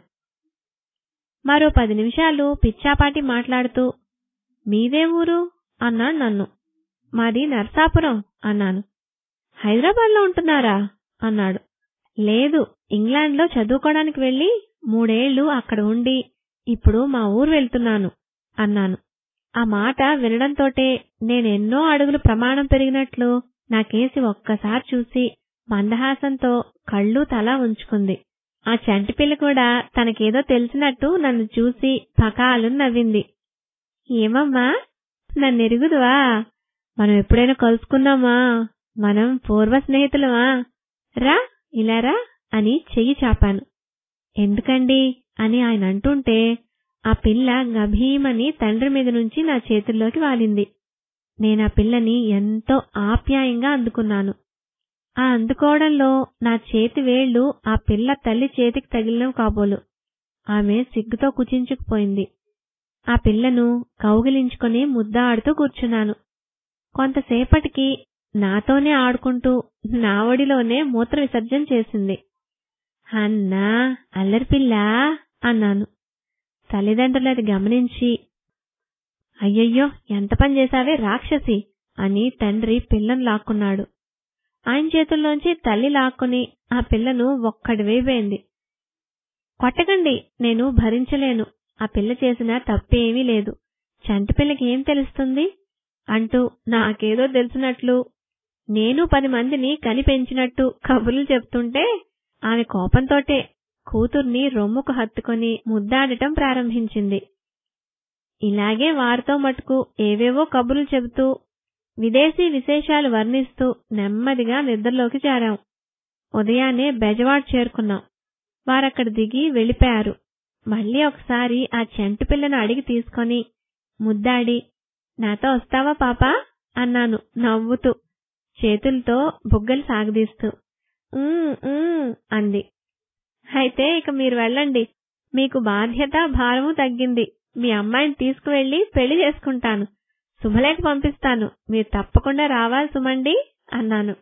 మరో పది నిమిషాలు పిచ్చాపాటి మాట్లాడుతూ మీదే ఊరు అన్నాడు నన్ను మాది నర్సాపురం అన్నాను హైదరాబాద్లో ఉంటున్నారా అన్నాడు లేదు ఇంగ్లాండ్లో చదువుకోవడానికి వెళ్లి మూడేళ్లు అక్కడ ఉండి ఇప్పుడు మా ఊరు వెళ్తున్నాను అన్నాను ఆ మాట వినడంతోటే నేనెన్నో అడుగులు ప్రమాణం పెరిగినట్లు నాకేసి ఒక్కసారి చూసి మందహాసంతో కళ్ళు తల ఉంచుకుంది ఆ చంటిపిల్ల కూడా తనకేదో తెలిసినట్టు నన్ను చూసి పకాలు నవ్వింది ఏమమ్మా నన్నెరుగుదువా మనం ఎప్పుడైనా కలుసుకున్నామా మనం పూర్వ స్నేహితులమా రా ఇలా రా అని చెయ్యి చాపాను ఎందుకండి అని ఆయన అంటుంటే ఆ పిల్ల గభీమని తండ్రి మీద నుంచి నా చేతుల్లోకి వాలింది నేనా పిల్లని ఎంతో ఆప్యాయంగా అందుకున్నాను ఆ అందుకోవడంలో నా చేతి వేళ్లు ఆ పిల్ల తల్లి చేతికి తగిలినవి కాబోలు ఆమె సిగ్గుతో కుచించుకుపోయింది ఆ పిల్లను కౌగిలించుకొని ముద్దాడుతూ కూర్చున్నాను కొంతసేపటికి నాతోనే ఆడుకుంటూ నా ఒడిలోనే మూత్ర విసర్జన చేసింది అన్నా అల్లరిపిల్లా అన్నాను తల్లిదండ్రులు అది గమనించి అయ్యయ్యో ఎంత పని చేశావే రాక్షసి అని తండ్రి పిల్లను లాక్కున్నాడు ఆయన చేతుల్లోంచి తల్లి లాక్కుని ఆ పిల్లను ఒక్కడి వేయిపోయింది కొట్టకండి నేను భరించలేను ఆ పిల్ల చేసిన తప్పేమీ లేదు చంటి పిల్లకి ఏం తెలుస్తుంది అంటూ నాకేదో తెలిసినట్లు నేను పది మందిని కనిపెంచినట్టు కబుర్లు చెప్తుంటే ఆమె కోపంతోటే కూతుర్ని రొమ్ముకు హత్తుకొని ముద్దాడటం ప్రారంభించింది ఇలాగే వారితో మటుకు ఏవేవో కబుర్లు చెబుతూ విదేశీ విశేషాలు వర్ణిస్తూ నెమ్మదిగా నిద్రలోకి చేరాం ఉదయాన్నే బెజవాడ్ చేరుకున్నాం వారక్కడ దిగి వెళ్ళిపోయారు మళ్ళీ ఒకసారి ఆ చెంటు పిల్లను అడిగి తీసుకొని ముద్దాడి నాతో వస్తావా పాపా అన్నాను నవ్వుతూ చేతులతో బుగ్గలు సాగదీస్తూ "ఉమ్, ఉమ్" అంది అయితే ఇక మీరు వెళ్ళండి మీకు బాధ్యత భారము తగ్గింది మీ అమ్మాయిని తీసుకువెళ్లి పెళ్లి చేసుకుంటాను శుభలేఖ పంపిస్తాను మీరు తప్పకుండా రావాలి సుమండి అన్నాను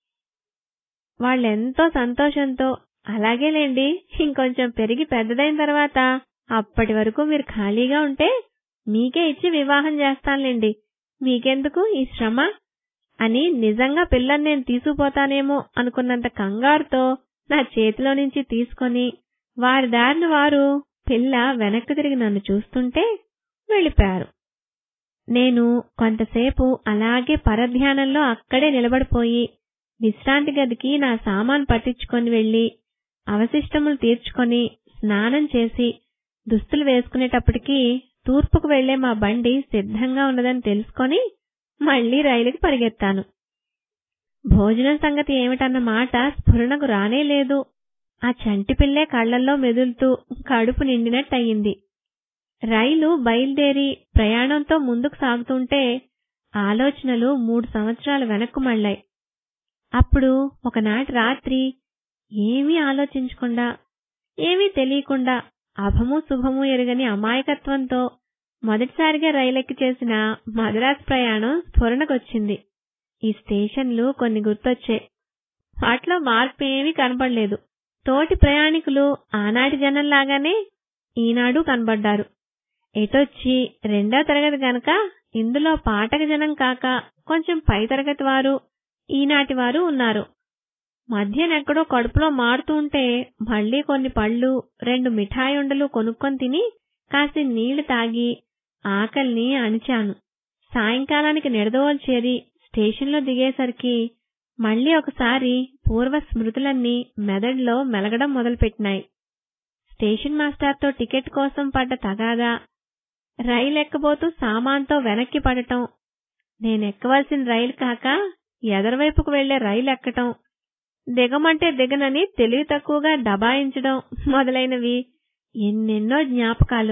వాళ్ళెంతో సంతోషంతో అలాగేలేండి ఇంకొంచెం పెరిగి పెద్దదైన తర్వాత అప్పటి వరకు మీరు ఖాళీగా ఉంటే మీకే ఇచ్చి వివాహం చేస్తానులేండి మీకెందుకు ఈ శ్రమ అని నిజంగా పిల్లని నేను తీసుకుపోతానేమో అనుకున్నంత కంగారుతో నా చేతిలో నుంచి తీసుకొని వారి దారిని వారు పిల్ల వెనక్కి తిరిగి నన్ను చూస్తుంటే వెళ్ళిపోయారు నేను కొంతసేపు అలాగే పరధ్యానంలో అక్కడే నిలబడిపోయి విశ్రాంతి గదికి నా సామాన్ పట్టించుకొని వెళ్లి అవశిష్టములు తీర్చుకొని స్నానం చేసి దుస్తులు వేసుకునేటప్పటికి తూర్పుకు వెళ్లే మా బండి సిద్ధంగా ఉన్నదని తెలుసుకొని మళ్లీ రైలుకి పరిగెత్తాను భోజనం సంగతి ఏమిటన్న మాట స్ఫురణకు రానే లేదు ఆ చంటి పిల్లే కళ్లల్లో మెదులుతూ కడుపు నిండినట్టయింది రైలు బయలుదేరి ప్రయాణంతో ముందుకు సాగుతుంటే ఆలోచనలు మూడు సంవత్సరాలు వెనక్కు మళ్ళాయి అప్పుడు ఒకనాటి రాత్రి ఏమీ ఆలోచించకుండా ఏమీ తెలియకుండా అభము శుభము ఎరుగని అమాయకత్వంతో మొదటిసారిగా రైలెక్కి చేసిన మద్రాస్ ప్రయాణం స్ఫురణకొచ్చింది ఈ స్టేషన్లు కొన్ని గుర్తొచ్చాయి వాటిలో మార్పు ఏమీ కనపడలేదు తోటి ప్రయాణికులు ఆనాటి జనంలాగానే ఈనాడు కనబడ్డారు ఎటొచ్చి రెండో తరగతి గనక ఇందులో పాఠక జనం కాక కొంచెం పై తరగతి వారు ఈనాటి వారు ఉన్నారు మధ్యనెక్కడో కడుపులో మారుతూ ఉంటే మళ్ళీ కొన్ని పళ్ళు రెండు మిఠాయుండలు కొనుక్కొని తిని కాసి నీళ్లు తాగి ఆకలిని అణిచాను సాయంకాలానికి నిడదవోలు చేరి స్టేషన్లో దిగేసరికి మళ్ళీ ఒకసారి పూర్వ స్మృతులన్నీ మెదడులో మెలగడం మొదలుపెట్టినాయి స్టేషన్ మాస్టర్తో టికెట్ కోసం పడ్డ తగాదా రైలు ఎక్కబోతూ సామాన్తో వెనక్కి పడటం నేనెక్కవలసిన రైలు కాక ఎదరవైపుకు వెళ్లే రైలు ఎక్కటం దిగమంటే దిగనని తెలివి తక్కువగా దబాయించడం మొదలైనవి ఎన్నెన్నో జ్ఞాపకాలు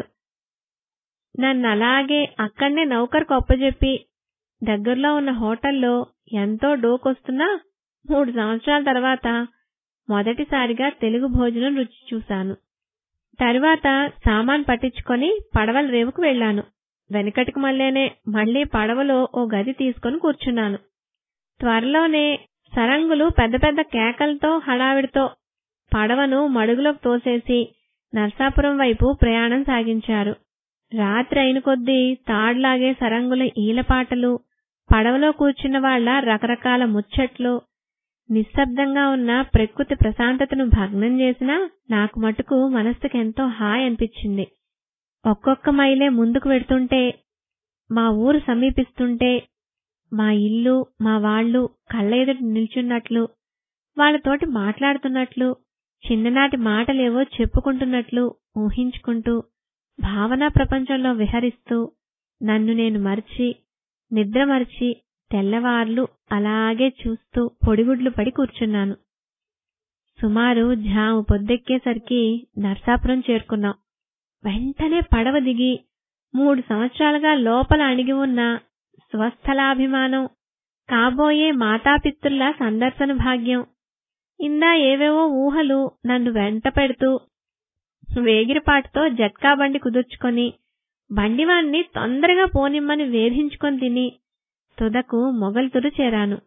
నన్ను అలాగే అక్కడనే నౌకర్కు అప్పజెప్పి దగ్గరలో ఉన్న హోటల్లో ఎంతో డోకొస్తున్నా మూడు సంవత్సరాల తర్వాత మొదటిసారిగా తెలుగు భోజనం రుచి చూశాను తరువాత సామాన్ పట్టించుకొని పడవల రేవుకు వెళ్లాను వెనకటికి మళ్ళేనే మళ్లీ పడవలో ఓ గది తీసుకొని కూర్చున్నాను త్వరలోనే సరంగులు పెద్ద పెద్ద కేకలతో హడావిడితో పడవను మడుగులోకి తోసేసి నర్సాపురం వైపు ప్రయాణం సాగించారు రాత్రి అయిన కొద్దీ తాడ్లాగే సరంగుల ఈలపాటలు పడవలో కూర్చున్న వాళ్ల రకరకాల ముచ్చట్లు నిశ్శబ్దంగా ఉన్న ప్రకృతి ప్రశాంతతను భగ్నం చేసినా నాకు మటుకు మనస్సుకి ఎంతో హాయ్ అనిపించింది ఒక్కొక్క మైలే ముందుకు వెడుతుంటే మా ఊరు సమీపిస్తుంటే మా ఇల్లు మా వాళ్ళు కళ్ళ ఎదుట నిల్చున్నట్లు వాళ్ళతోటి మాట్లాడుతున్నట్లు చిన్ననాటి మాటలేవో చెప్పుకుంటున్నట్లు ఊహించుకుంటూ భావనా ప్రపంచంలో విహరిస్తూ నన్ను నేను మరిచి నిద్ర మరిచి తెల్లవార్లు అలాగే చూస్తూ పొడిగుడ్లు పడి కూర్చున్నాను సుమారు జాము పొద్దెక్కేసరికి నర్సాపురం చేరుకున్నాం వెంటనే పడవ దిగి మూడు సంవత్సరాలుగా లోపల అణిగి ఉన్న స్వస్థలాభిమానం కాబోయే మాతాపిత్రుల సందర్శన భాగ్యం ఇందా ఏవేవో ఊహలు నన్ను వెంట పెడుతూ వేగిరిపాటుతో జట్కా బండి కుదుర్చుకొని బండివాణ్ణి తొందరగా పోనిమ్మని వేధించుకొని తిని తుదకు మొగల్తురు చేరాను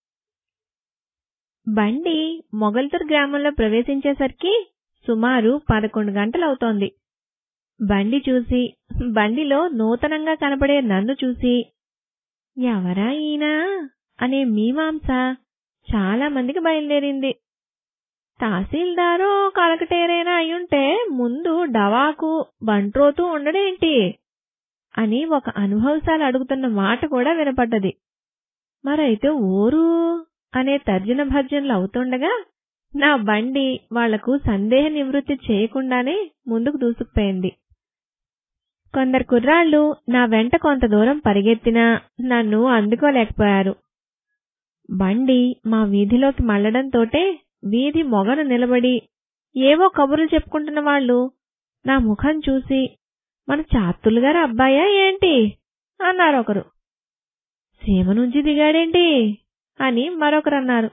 బండి మొగల్తురు గ్రామంలో ప్రవేశించేసరికి సుమారు పదకొండు గంటలవుతోంది బండి చూసి బండిలో నూతనంగా కనబడే నన్ను చూసి ఎవరా ఈయన అనే మీమాంస చాలా మందికి బయలుదేరింది తహసీల్దారో కలకటేరైనా అయ్యుంటే ముందు డవాకు బంట్రోతూ ఉండడేంటి అని ఒక అనుభవశాలు అడుగుతున్న మాట కూడా వినపడ్డది మరైతే ఊరు అనే తర్జన భర్జనలు అవుతుండగా నా బండి వాళ్లకు సందేహ నివృత్తి చేయకుండానే ముందుకు దూసుకుపోయింది కొందరు కుర్రాళ్ళు నా వెంట కొంత దూరం పరిగెత్తినా నన్ను అందుకోలేకపోయారు బండి మా వీధిలోకి మళ్లడంతోటే వీధి మొగను నిలబడి ఏవో కబుర్లు చెప్పుకుంటున్న వాళ్ళు నా ముఖం చూసి మన చాత్తులు గారి అబ్బాయా ఏంటి అన్నారు ఒకరు సీమ నుంచి దిగాడేంటి అని మరొకరు అన్నారు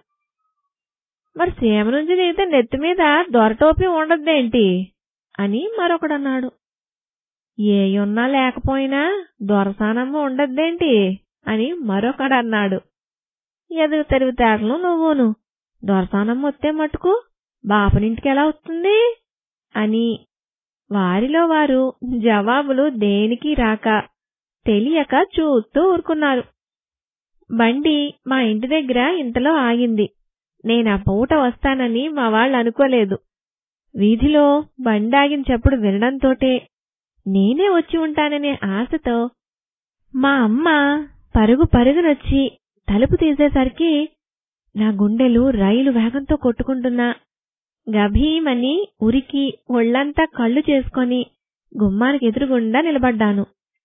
మరి సీమ నుంచి దిగితే నెత్తి మీద దొరటోపి ఉండద్దేంటి అని మరొకడన్నాడు ఏయున్నా లేకపోయినా దొరసానమ్మ ఉండద్దేంటి అని మరొకడన్నాడు ఎదుగు తెలివితేటలు నువ్వును దొరసానమ్మ వస్తే మటుకు బాపనింటికి ఎలా వస్తుంది అని వారిలో వారు జవాబులు దేనికి రాక తెలియక చూస్తూ ఊరుకున్నారు బండి మా ఇంటి దగ్గర ఇంతలో ఆగింది నేనా పూట వస్తానని మా వాళ్ళు అనుకోలేదు వీధిలో బండాగిన చప్పుడు వినడంతోటే నేనే వచ్చి ఉంటాననే ఆశతో మా అమ్మ పరుగు పరుగునొచ్చి తలుపు తీసేసరికి నా గుండెలు రైలు వేగంతో కొట్టుకుంటున్నా గభీమని ఉరికి ఒళ్లంతా కళ్ళు చేసుకొని గుమ్మానికి ఎదురుగుండా నిలబడ్డాను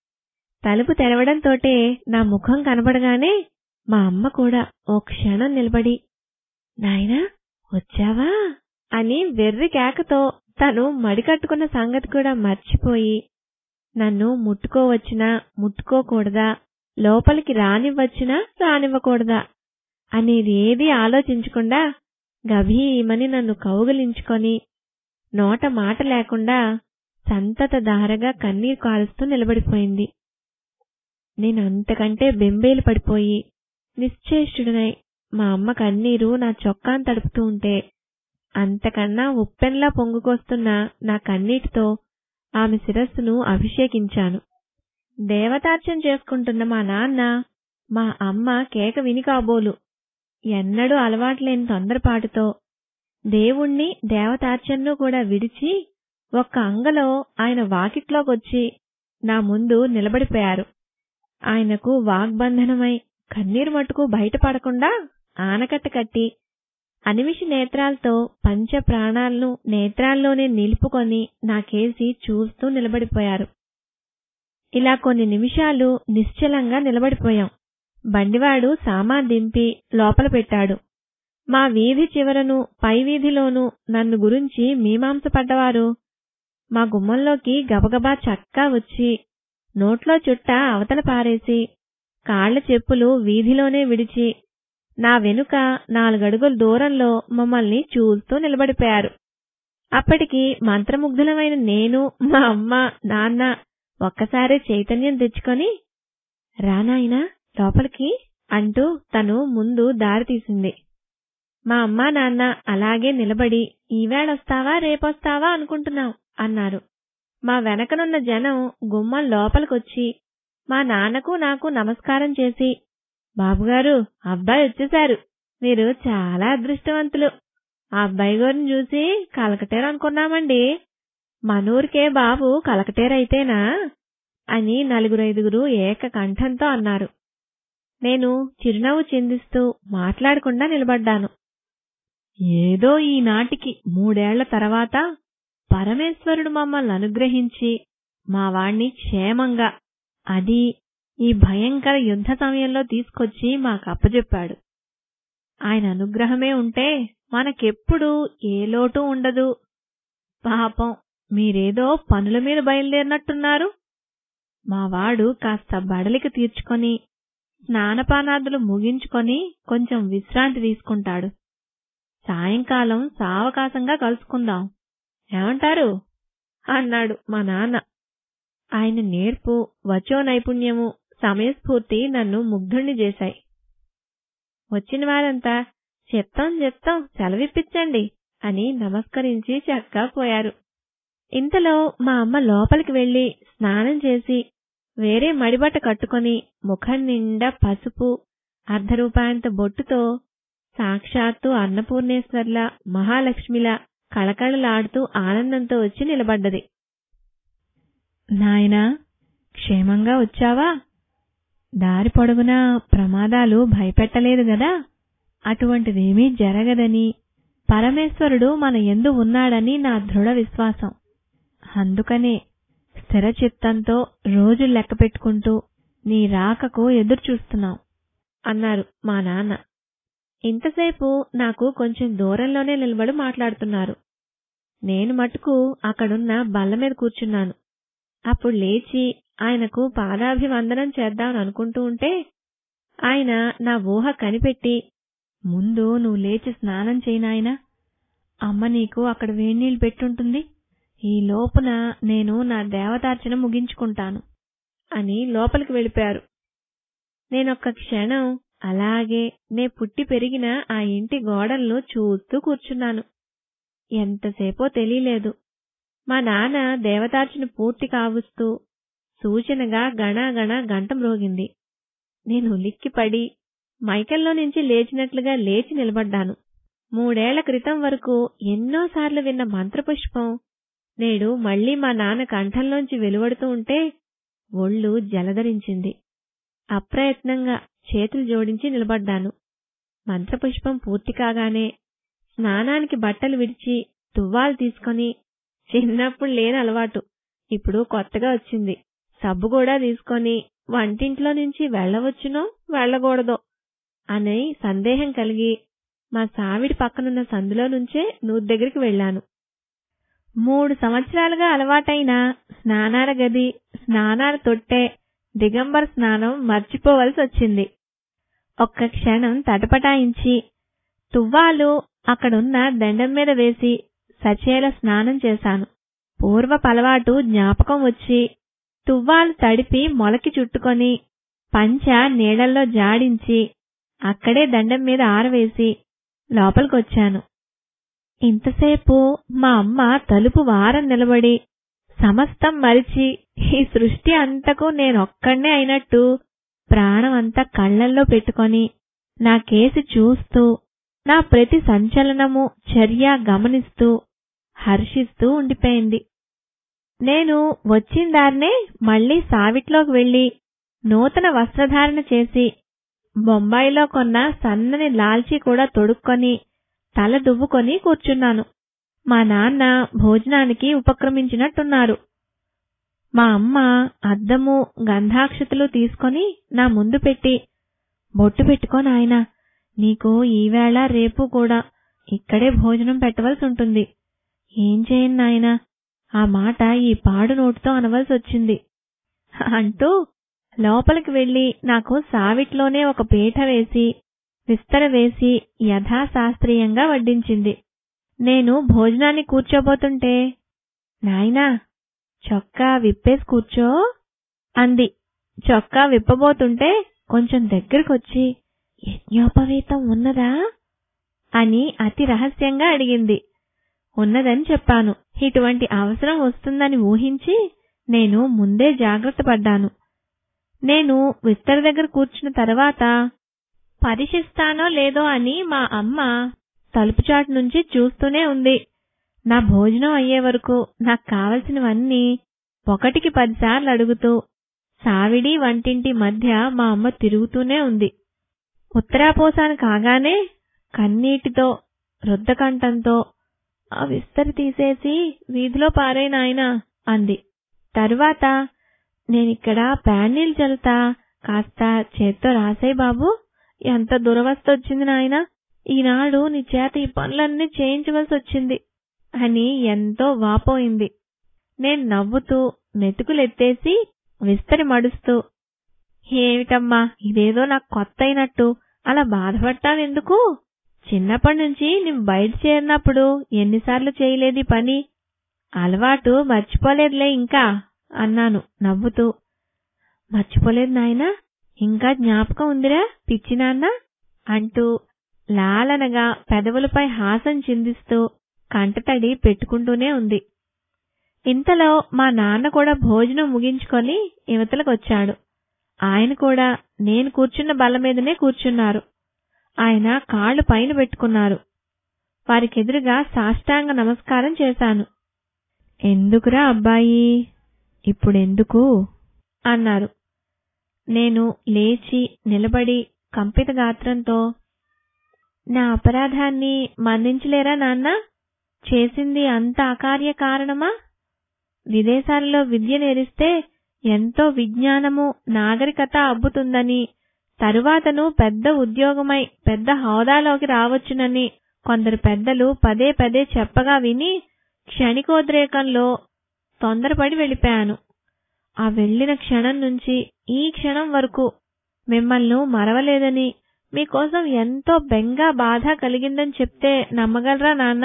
తలుపు తెరవడంతోటే నా ముఖం కనబడగానే మా అమ్మ కూడా ఓ క్షణం నిలబడి నాయనా వచ్చావా అని వెర్రి కేకతో తను మడికట్టుకున్న సంగతి కూడా మర్చిపోయి నన్ను ముట్టుకోవచ్చునా ముట్టుకోకూడదా లోపలికి రానివ్వచ్చునా రానివ్వకూడదా అనేది ఏదీ ఆలోచించకుండా గభీమని నన్ను కౌగిలించుకొని నోట మాట లేకుండా సంతత దారగా కన్నీరు కారుస్తూ నిలబడిపోయింది నేను అంతకంటే బెంబేలు పడిపోయి నిశ్చేష్టుడనై మా అమ్మ కన్నీరు నా చొక్కాను తడుపుతూ ఉంటే అంతకన్నా ఉప్పెన్లా పొంగుకొస్తున్న నా కన్నీటితో ఆమె శిరస్సును అభిషేకించాను దేవతార్చన చేసుకుంటున్న మా నాన్న మా అమ్మ కేక విని కాబోలు ఎన్నడూ అలవాట్లేని తొందరపాటుతో దేవుణ్ణి దేవతార్చనను కూడా విడిచి ఒక్క అంగలో ఆయన వాకిట్లోకొచ్చి నా ముందు నిలబడిపోయారు ఆయనకు వాగ్బంధనమై కన్నీరు మట్టుకు బయటపడకుండా ఆనకట్ట కట్టి అనిమిషి నేత్రాలతో పంచ ప్రాణాలను నేత్రాల్లోనే నిలుపుకొని నాకేసి చూస్తూ నిలబడిపోయారు ఇలా కొన్ని నిమిషాలు నిశ్చలంగా నిలబడిపోయాం బండివాడు సామాన్ దింపి లోపల పెట్టాడు మా వీధి చివరను పై వీధిలోనూ నన్ను గురించి మీమాంస పడ్డవారు మా గుమ్మంలోకి గబగబా చక్కా వచ్చి నోట్లో చుట్ట అవతల పారేసి కాళ్ల చెప్పులు వీధిలోనే విడిచి నా వెనుక నాలుగడుగుల దూరంలో మమ్మల్ని చూస్తూ నిలబడిపోయారు అప్పటికి మంత్రముగ్ధులమైన నేను మా అమ్మ నాన్న ఒక్కసారే చైతన్యం తెచ్చుకొని రానాయినా లోపలికి అంటూ తను ముందు దారి తీసింది మా అమ్మా నాన్న అలాగే నిలబడి ఈవేళొస్తావా రేపొస్తావా అనుకుంటున్నాం అన్నారు మా వెనకనున్న జనం గుమ్మం లోపలికొచ్చి మా నాన్నకు నాకు నమస్కారం చేసి బాబుగారు అబ్బాయి వచ్చేశారు మీరు చాలా అదృష్టవంతులు ఆ అబ్బాయి గారిని చూసి కలకటేరు అనుకున్నామండి మనూరికే బాబు కలకటేరైతేనా అని నలుగురు ఐదుగురు ఏకకంఠంతో అన్నారు నేను చిరునవ్వు చిందిస్తూ మాట్లాడకుండా నిలబడ్డాను ఏదో ఈనాటికి మూడేళ్ల తర్వాత పరమేశ్వరుడు మమ్మల్ని అనుగ్రహించి మా వాణ్ణి క్షేమంగా అది ఈ భయంకర యుద్ధ సమయంలో తీసుకొచ్చి మాకు అప్పచెప్పాడు ఆయన అనుగ్రహమే ఉంటే మనకెప్పుడు ఏ లోటు ఉండదు పాపం మీరేదో పనుల మీద బయలుదేరినట్టున్నారు మావాడు కాస్త బడలిక తీర్చుకొని స్నానపానాదులు ముగించుకొని కొంచెం విశ్రాంతి తీసుకుంటాడు సాయంకాలం సావకాశంగా కలుసుకుందాం ఏమంటారు అన్నాడు మా నాన్న ఆయన నేర్పు వచో నైపుణ్యము సమయస్ఫూర్తి నన్ను ముగ్ధుణ్ణి చేశాయి వచ్చిన వారంతా చెప్తాం చెప్తాం సెలవిప్పించండి అని నమస్కరించి చక్కా పోయారు ఇంతలో మా అమ్మ లోపలికి వెళ్లి స్నానం చేసి వేరే మడిబట్ట కట్టుకొని ముఖం నిండా పసుపు అర్ధ రూపాయంత బొట్టుతో సాక్షాత్తు అన్నపూర్ణేశ్వర్ల మహాలక్ష్మిలా కళకళలాడుతూ ఆనందంతో వచ్చి నిలబడ్డది నాయనా క్షేమంగా వచ్చావా దారి పొడుగునా ప్రమాదాలు భయపెట్టలేదు గదా అటువంటిదేమీ జరగదని పరమేశ్వరుడు మన ఎందు ఉన్నాడని నా దృఢ విశ్వాసం అందుకనే స్థిర చిత్తంతో రోజు లెక్క పెట్టుకుంటూ నీ రాకకు ఎదురుచూస్తున్నాం అన్నారు మా నాన్న ఇంతసేపు నాకు కొంచెం దూరంలోనే నిలబడి మాట్లాడుతున్నారు నేను మటుకు అక్కడున్న బల్ల మీద కూర్చున్నాను అప్పుడు లేచి ఆయనకు పాదాభివందనం చేద్దామని అనుకుంటూ ఉంటే ఆయన నా ఊహ కనిపెట్టి ముందు నువ్వు లేచి స్నానం చేయనాయనా అమ్మ నీకు అక్కడ వేణీళ్లు పెట్టుంటుంది ఈ లోపున నేను నా దేవతార్చన ముగించుకుంటాను అని లోపలికి వెళ్ళిపోయారు నేనొక్క క్షణం అలాగే నే పుట్టి పెరిగిన ఆ ఇంటి గోడలను చూస్తూ కూర్చున్నాను ఎంతసేపో తెలియలేదు మా నాన్న దేవతార్చన పూర్తి కావుస్తూ సూచనగా గణగణ గంట మ్రోగింది నేను ఉలిక్కిపడి మైకల్లో నుంచి లేచినట్లుగా లేచి నిలబడ్డాను మూడేళ్ల క్రితం వరకు ఎన్నోసార్లు విన్న మంత్రపుష్పం నేడు మళ్లీ మా నాన్న కంఠంలోంచి వెలువడుతూ ఉంటే ఒళ్ళు జలధరించింది అప్రయత్నంగా చేతులు జోడించి నిలబడ్డాను మంత్రపుష్పం పూర్తి కాగానే స్నానానికి బట్టలు విడిచి తువ్వాలు తీసుకొని చిన్నప్పుడు లేని అలవాటు ఇప్పుడు కొత్తగా వచ్చింది సబ్బు కూడా తీసుకొని వంటింట్లో నుంచి వెళ్ళవచ్చునో వెళ్ళకూడదో అని సందేహం కలిగి మా సావిడి పక్కనున్న సందులో నుంచే నూరు దగ్గరికి వెళ్ళాను మూడు సంవత్సరాలుగా అలవాటైన స్నానాల గది స్నానాల తొట్టె దిగంబర స్నానం మర్చిపోవలసి వచ్చింది ఒక్క క్షణం తటపటాయించి తువ్వాలు అక్కడున్న దండం మీద వేసి సచేల స్నానం చేశాను పూర్వపలవాటు జ్ఞాపకం వచ్చి తువ్వాలు తడిపి మొలకి చుట్టుకొని పంచ నీడల్లో జాడించి అక్కడే దండం మీద ఆరవేసి లోపలికొచ్చాను ఇంతసేపు మా అమ్మ తలుపు వారం నిలబడి సమస్తం మరిచి ఈ సృష్టి అంతకు నేనొక్కడే అయినట్టు ప్రాణం అంతా కళ్లల్లో పెట్టుకొని నా కేసి చూస్తూ నా ప్రతి సంచలనము చర్య గమనిస్తూ హర్షిస్తూ ఉండిపోయింది నేను వచ్చిన దారినే మళ్లీ సావిట్లోకి వెళ్లి నూతన వస్త్రధారణ చేసి బొంబాయిలో కొన్న సన్నని లాల్చీ కూడా తొడుక్కొని తల దువ్వుకొని కూర్చున్నాను మా నాన్న భోజనానికి ఉపక్రమించినట్టున్నారు మా అమ్మ అద్దము గంధాక్షతలు తీసుకొని నా ముందు పెట్టి బొట్టు పెట్టుకో నాయనా నీకు ఈవేళ రేపు కూడా ఇక్కడే భోజనం పెట్టవలసి ఉంటుంది ఏం చేయను నాయనా ఆ మాట ఈ పాడు నోటితో అనవలసి వచ్చింది అంటూ లోపలికి వెళ్లి నాకు సావిట్లోనే ఒక పీట వేసి విస్తర వేసి యథాశాస్త్రీయంగా వడ్డించింది నేను భోజనాన్ని కూర్చోబోతుంటే నాయనా చొక్కా విప్పేసి కూర్చో అంది చొక్కా విప్పబోతుంటే కొంచెం దగ్గరకొచ్చి యజ్ఞోపవీతం ఉన్నదా అని అతి రహస్యంగా అడిగింది ఉన్నదని చెప్పాను ఇటువంటి అవసరం వస్తుందని ఊహించి నేను ముందే జాగ్రత్త పడ్డాను నేను విస్తర దగ్గర కూర్చున్న తర్వాత పరిశిస్తానో లేదో అని మా అమ్మ తలుపుచాటు నుంచి చూస్తూనే ఉంది నా భోజనం అయ్యే వరకు నాకు కావలసినవన్నీ ఒకటికి పదిసార్లు అడుగుతూ సావిడి వంటింటి మధ్య మా అమ్మ తిరుగుతూనే ఉంది ఉత్తరాపోసాను కాగానే కన్నీటితో రుద్దకంఠంతో ఆ విస్తరి తీసేసి వీధిలో పారే నాయనా అంది తరువాత నేనిక్కడ ప్యాన్నీళ్ళు చల్లుతా కాస్త చేత్తో రాసేయ్ బాబు ఎంత దురవస్థ వచ్చింది నాయనా ఈనాడు నీ చేత ఈ పనులన్నీ చేయించవలసి వచ్చింది అని ఎంతో వాపోయింది నేను నవ్వుతూ మెతుకులెత్తేసి విస్తరి మడుస్తూ ఏమిటమ్మా ఇదేదో నాకు కొత్త అయినట్టు అలా బాధపడతావెందుకు చిన్నప్పటి నుంచి నేను బయట చేరినప్పుడు ఎన్నిసార్లు చేయలేదు ఈ పని అలవాటు మర్చిపోలేదులే ఇంకా అన్నాను నవ్వుతూ మర్చిపోలేదు నాయనా ఇంకా జ్ఞాపకం ఉందిరా పిచ్చి నాన్న అంటూ లాలనగా పెదవులపై హాసం చిందిస్తూ కంటతడి పెట్టుకుంటూనే ఉంది ఇంతలో మా నాన్న కూడా భోజనం ముగించుకొని యువతలకొచ్చాడు ఆయన కూడా నేను కూర్చున్న బల్ల మీదనే కూర్చున్నారు ఆయన కాళ్ళు పైన పెట్టుకున్నారు వారికెదురుగా సాష్టాంగ నమస్కారం చేశాను ఎందుకురా అబ్బాయి ఇప్పుడెందుకు అన్నారు నేను లేచి నిలబడి కంపిత గాత్రంతో నా అపరాధాన్ని మన్నించలేరా నాన్న చేసింది అంత అకార్య కారణమా విదేశాలలో విద్య నేరిస్తే ఎంతో విజ్ఞానము నాగరికత అబ్బుతుందని తరువాతను పెద్ద ఉద్యోగమై పెద్ద హోదాలోకి రావచ్చునని కొందరు పెద్దలు పదే పదే చెప్పగా విని క్షణికోద్రేకంలో తొందరపడి వెళ్ళిపోయాను ఆ వెళ్లిన క్షణం నుంచి ఈ క్షణం వరకు మిమ్మల్ని మరవలేదని మీకోసం ఎంతో బెంగ బాధ కలిగిందని చెప్తే నమ్మగలరా నాన్న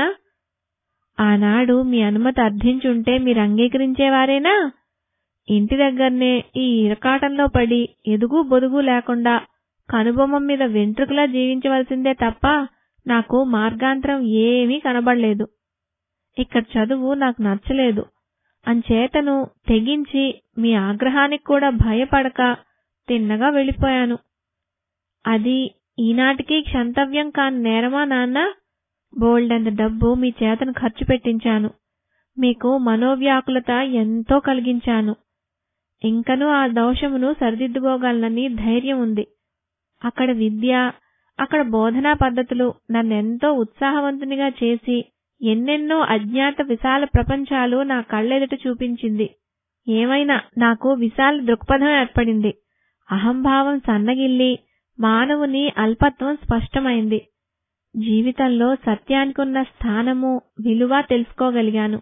ఆనాడు మీ అనుమతి అర్థించుంటే మీరు అంగీకరించేవారేనా ఇంటి దగ్గరనే ఈ ఇరకాటంలో పడి ఎదుగు బొదుగు లేకుండా కనుబొమ్మం మీద వెంట్రుకలా జీవించవలసిందే తప్ప నాకు మార్గాంతరం ఏమీ కనబడలేదు ఇక్కడ చదువు నాకు నచ్చలేదు అంచేతను తెగించి మీ ఆగ్రహానికి కూడా భయపడక తిన్నగా వెళ్ళిపోయాను అది ఈనాటికి క్షంతవ్యం కాని నేరమా నాన్న బోల్డంత డబ్బు మీ చేతను ఖర్చు పెట్టించాను మీకు మనోవ్యాకులత ఎంతో కలిగించాను ఇంకనూ ఆ దోషమును సరిదిద్దుకోగలనని ధైర్యం ఉంది అక్కడ విద్య అక్కడ బోధనా పద్ధతులు నన్నెంతో ఉత్సాహవంతునిగా చేసి ఎన్నెన్నో అజ్ఞాత విశాల ప్రపంచాలు నా కళ్ళెదుట చూపించింది ఏమైనా నాకు విశాల దృక్పథం ఏర్పడింది అహంభావం సన్నగిల్లి మానవుని అల్పత్వం స్పష్టమైంది జీవితంలో సత్యానికున్న స్థానము విలువ తెలుసుకోగలిగాను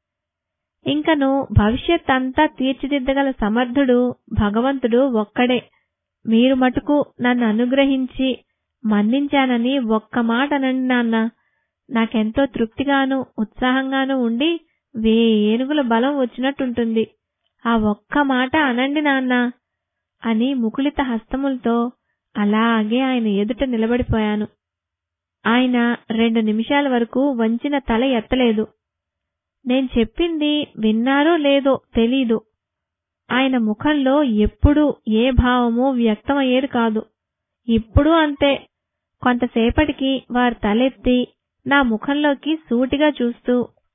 ఇంకను భవిష్యత్ అంతా తీర్చిదిద్దగల సమర్థుడు భగవంతుడు ఒక్కడే మీరు మటుకు నన్ను అనుగ్రహించి మన్నించానని ఒక్క మాట అనండి నాన్న నాకెంతో తృప్తిగాను ఉత్సాహంగాను ఉండి వేనుగుల బలం వచ్చినట్టుంటుంది ఆ ఒక్క మాట అనండి నాన్న అని ముకుళిత హస్తములతో అలాగే ఆయన ఎదుట నిలబడిపోయాను ఆయన రెండు నిమిషాల వరకు వంచిన తల ఎత్తలేదు నేను చెప్పింది విన్నారో లేదో తెలీదు ఆయన ముఖంలో ఎప్పుడూ ఏ భావమూ వ్యక్తమయ్యేది కాదు ఇప్పుడు అంతే కొంతసేపటికి వారు తలెత్తి నా ముఖంలోకి సూటిగా చూస్తూ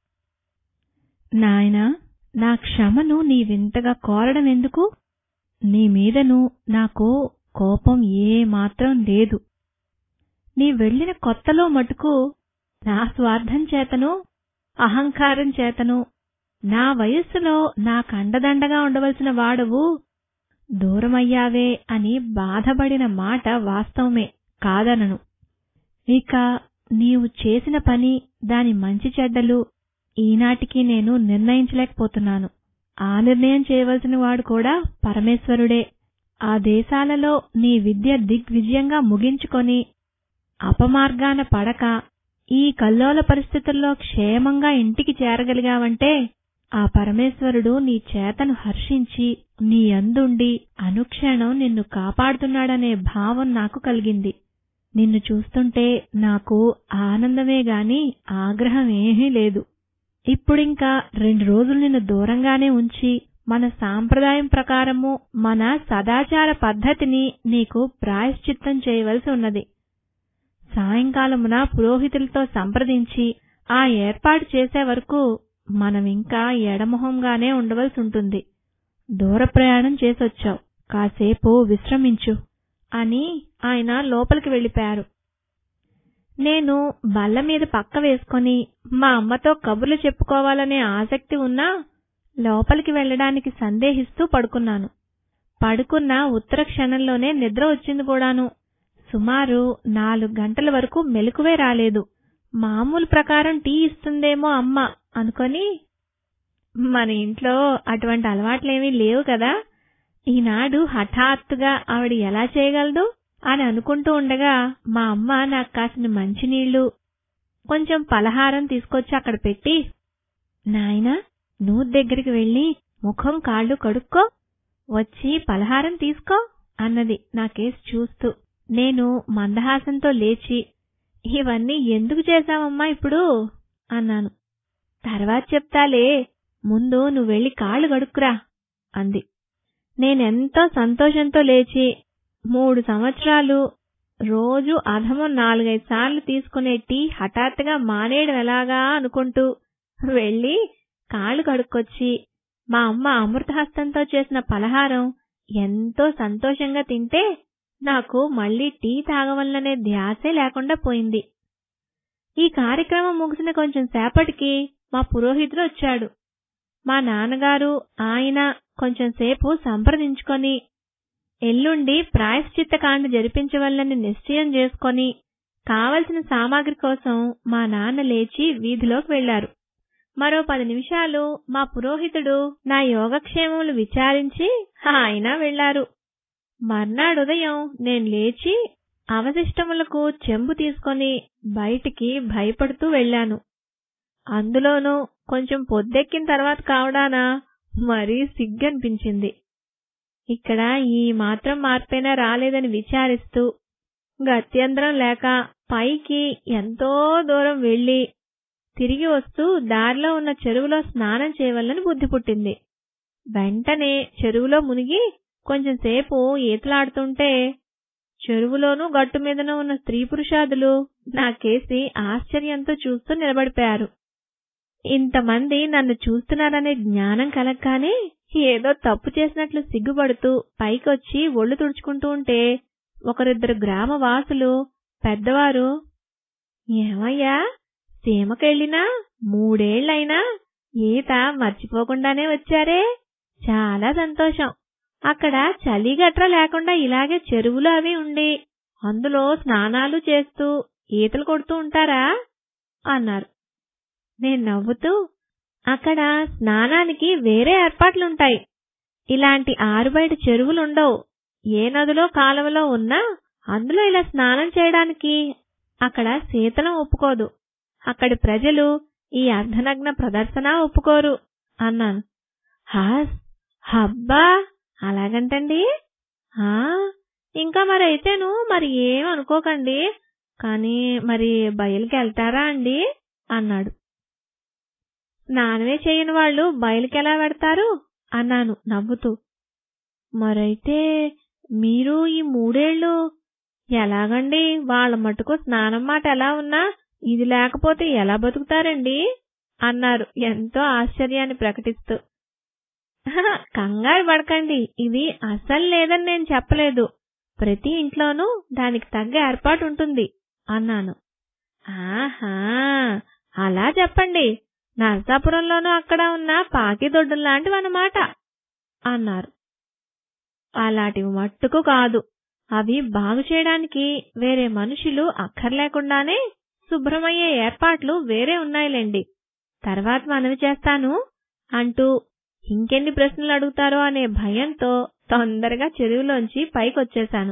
నాయనా నా క్షమను నీవింతగా కోరడం ఎందుకు నీ మీదను నాకు కోపం ఏ మాత్రం లేదు నీ వెళ్ళిన కొత్తలో మటుకు నా స్వార్థం చేతను అహంకారం చేతను నా వయస్సులో నా కండదండగా ఉండవలసిన వాడవు దూరమయ్యావే అని బాధపడిన మాట వాస్తవమే కాదనను ఇక నీవు చేసిన పని దాని మంచి చెడ్డలు ఈనాటికి నేను నిర్ణయించలేకపోతున్నాను ఆ నిర్ణయం చేయవలసిన వాడు కూడా పరమేశ్వరుడే ఆ దేశాలలో నీ విద్య దిగ్విజయంగా ముగించుకొని అపమార్గాన పడక ఈ కల్లోల పరిస్థితుల్లో క్షేమంగా ఇంటికి చేరగలిగావంటే ఆ పరమేశ్వరుడు నీ చేతను హర్షించి నీ అందుండి అనుక్షణం నిన్ను కాపాడుతున్నాడనే భావం నాకు కలిగింది నిన్ను చూస్తుంటే నాకు ఆనందమే గాని ఆగ్రహం ఏమీ లేదు ఇప్పుడింకా రెండు రోజులు నిన్ను దూరంగానే ఉంచి మన సాంప్రదాయం ప్రకారము మన సదాచార పద్ధతిని నీకు ప్రాయశ్చిత్తం చేయవలసి ఉన్నది సాయంకాలమున పురోహితులతో సంప్రదించి ఆ ఏర్పాటు చేసే వరకు మనమింకా ఎడమొహంగానే ఉండవలసి ఉంటుంది దూర ప్రయాణం చేసొచ్చావు కాసేపు విశ్రమించు అని ఆయన లోపలికి వెళ్ళిపోయారు నేను బల్ల మీద పక్క వేసుకొని మా అమ్మతో కబుర్లు చెప్పుకోవాలనే ఆసక్తి ఉన్నా లోపలికి వెళ్ళడానికి సందేహిస్తూ పడుకున్నాను పడుకున్న ఉత్తర క్షణంలోనే నిద్ర వచ్చింది కూడాను సుమారు నాలుగు గంటల వరకు మెలకువే రాలేదు మామూలు ప్రకారం టీ ఇస్తుందేమో అమ్మ అనుకొని మన ఇంట్లో అటువంటి అలవాట్లేమీ లేవు కదా ఈనాడు హఠాత్తుగా ఆవిడ ఎలా చేయగలదు అని అనుకుంటూ ఉండగా మా అమ్మ నాకు కాసిన మంచినీళ్లు కొంచెం పలహారం తీసుకొచ్చి అక్కడ పెట్టి నాయనా నువ్వు దగ్గరికి వెళ్ళి ముఖం కాళ్ళు కడుక్కో వచ్చి పలహారం తీసుకో అన్నది నా కేసు చూస్తూ నేను మందహాసంతో లేచి ఇవన్నీ ఎందుకు చేశావమ్మా ఇప్పుడు అన్నాను తర్వాత చెప్తాలే ముందు నువ్వు వెళ్ళి కాళ్ళు కడుక్కురా అంది నేనెంతో సంతోషంతో లేచి మూడు సంవత్సరాలు రోజు అధమం నాలుగైదు సార్లు తీసుకునే టీ హఠాత్తుగా మానేయడం ఎలాగా అనుకుంటూ వెళ్ళి కాళ్ళు కడుక్కొచ్చి మా అమ్మ అమృతహస్తంతో చేసిన పలహారం ఎంతో సంతోషంగా తింటే నాకు మళ్లీ టీ తాగవలననే ధ్యాసే లేకుండా పోయింది ఈ కార్యక్రమం ముగిసిన కొంచెం సేపటికి మా పురోహితుడు వచ్చాడు మా నాన్నగారు ఆయన కొంచెం సేపు సంప్రదించుకొని ఎల్లుండి ప్రాయశ్చిత్తకాండ జరిపించవల్లని నిశ్చయం చేసుకొని కావలసిన సామాగ్రి కోసం మా నాన్న లేచి వీధిలోకి వెళ్లారు మరో పది నిమిషాలు మా పురోహితుడు నా యోగక్షేమములు విచారించి ఆయన వెళ్లారు మర్నాడు ఉదయం నేను లేచి అవశిష్టములకు చెంబు తీసుకొని బయటికి భయపడుతూ వెళ్ళాను అందులోనూ కొంచెం పొద్దెక్కిన తర్వాత కావడానా మరీ సిగ్గనిపించింది ఇక్కడ ఈ మాత్రం మార్పైనా రాలేదని విచారిస్తూ గత్యంతరం లేక పైకి ఎంతో దూరం వెళ్లి తిరిగి వస్తూ దారిలో ఉన్న చెరువులో స్నానం చేయవలని బుద్ధి పుట్టింది వెంటనే చెరువులో మునిగి కొంచెం సేపు ఈతలాడుతుంటే చెరువులోనూ గట్టు మీదనూ ఉన్న స్త్రీ పురుషాదులు నాకేసి ఆశ్చర్యంతో చూస్తూ నిలబడిపోయారు ఇంతమంది నన్ను చూస్తున్నారనే జ్ఞానం కలగగానే ఏదో తప్పు చేసినట్లు సిగ్గుపడుతూ పైకొచ్చి ఒళ్ళు తుడుచుకుంటూ ఉంటే ఒకరిద్దరు గ్రామ వాసులు పెద్దవారు ఏమయ్యా సీమకెళ్ళినా మూడేళ్లైనా ఈత మర్చిపోకుండానే వచ్చారే చాలా సంతోషం అక్కడ చలి గట్ర లేకుండా ఇలాగే చెరువులు అవి ఉండి అందులో స్నానాలు చేస్తూ ఈతలు కొడుతూ ఉంటారా అన్నారు నేను నవ్వుతూ అక్కడ స్నానానికి వేరే ఏర్పాట్లుంటాయి ఇలాంటి ఆరుబయట చెరువులుండవు ఏ నదిలో కాలువలో ఉన్నా అందులో ఇలా స్నానం చేయడానికి అక్కడ శీతలం ఒప్పుకోదు అక్కడి ప్రజలు ఈ అర్ధనగ్న ప్రదర్శన ఒప్పుకోరు అన్నాను హాస్ హబ్బా అలాగంటండి ఆ ఇంకా మరి అయితేను మరి ఏం అనుకోకండి కానీ మరి బయలుకి వెళ్తారా అండి అన్నాడు స్నానమే చేయని వాళ్ళు బయలుకి ఎలా పెడతారు అన్నాను నవ్వుతూ మరైతే మీరు ఈ మూడేళ్లు ఎలాగండి వాళ్ళ మటుకు స్నానం మాట ఎలా ఉన్నా ఇది లేకపోతే ఎలా బతుకుతారండి అన్నారు ఎంతో ఆశ్చర్యాన్ని ప్రకటిస్తూ "హహ, కంగారు పడకండి ఇది అసలు లేదని నేను చెప్పలేదు ప్రతి ఇంట్లోనూ దానికి తగ్గ ఏర్పాటు ఉంటుంది అన్నాను ఆహా అలా చెప్పండి నరసాపురంలోనూ అక్కడ ఉన్న పాకిదొడ్డు లాంటివన్నమాట అన్నారు అలాంటివి మట్టుకు కాదు అవి బాగు చేయడానికి వేరే మనుషులు అక్కర్లేకుండానే శుభ్రమయ్యే ఏర్పాట్లు వేరే ఉన్నాయిలేండి తర్వాత మనవి చేస్తాను అంటూ ఇంకెన్ని ప్రశ్నలు అడుగుతారో అనే భయంతో తొందరగా చెరువులోంచి పైకొచ్చేశాను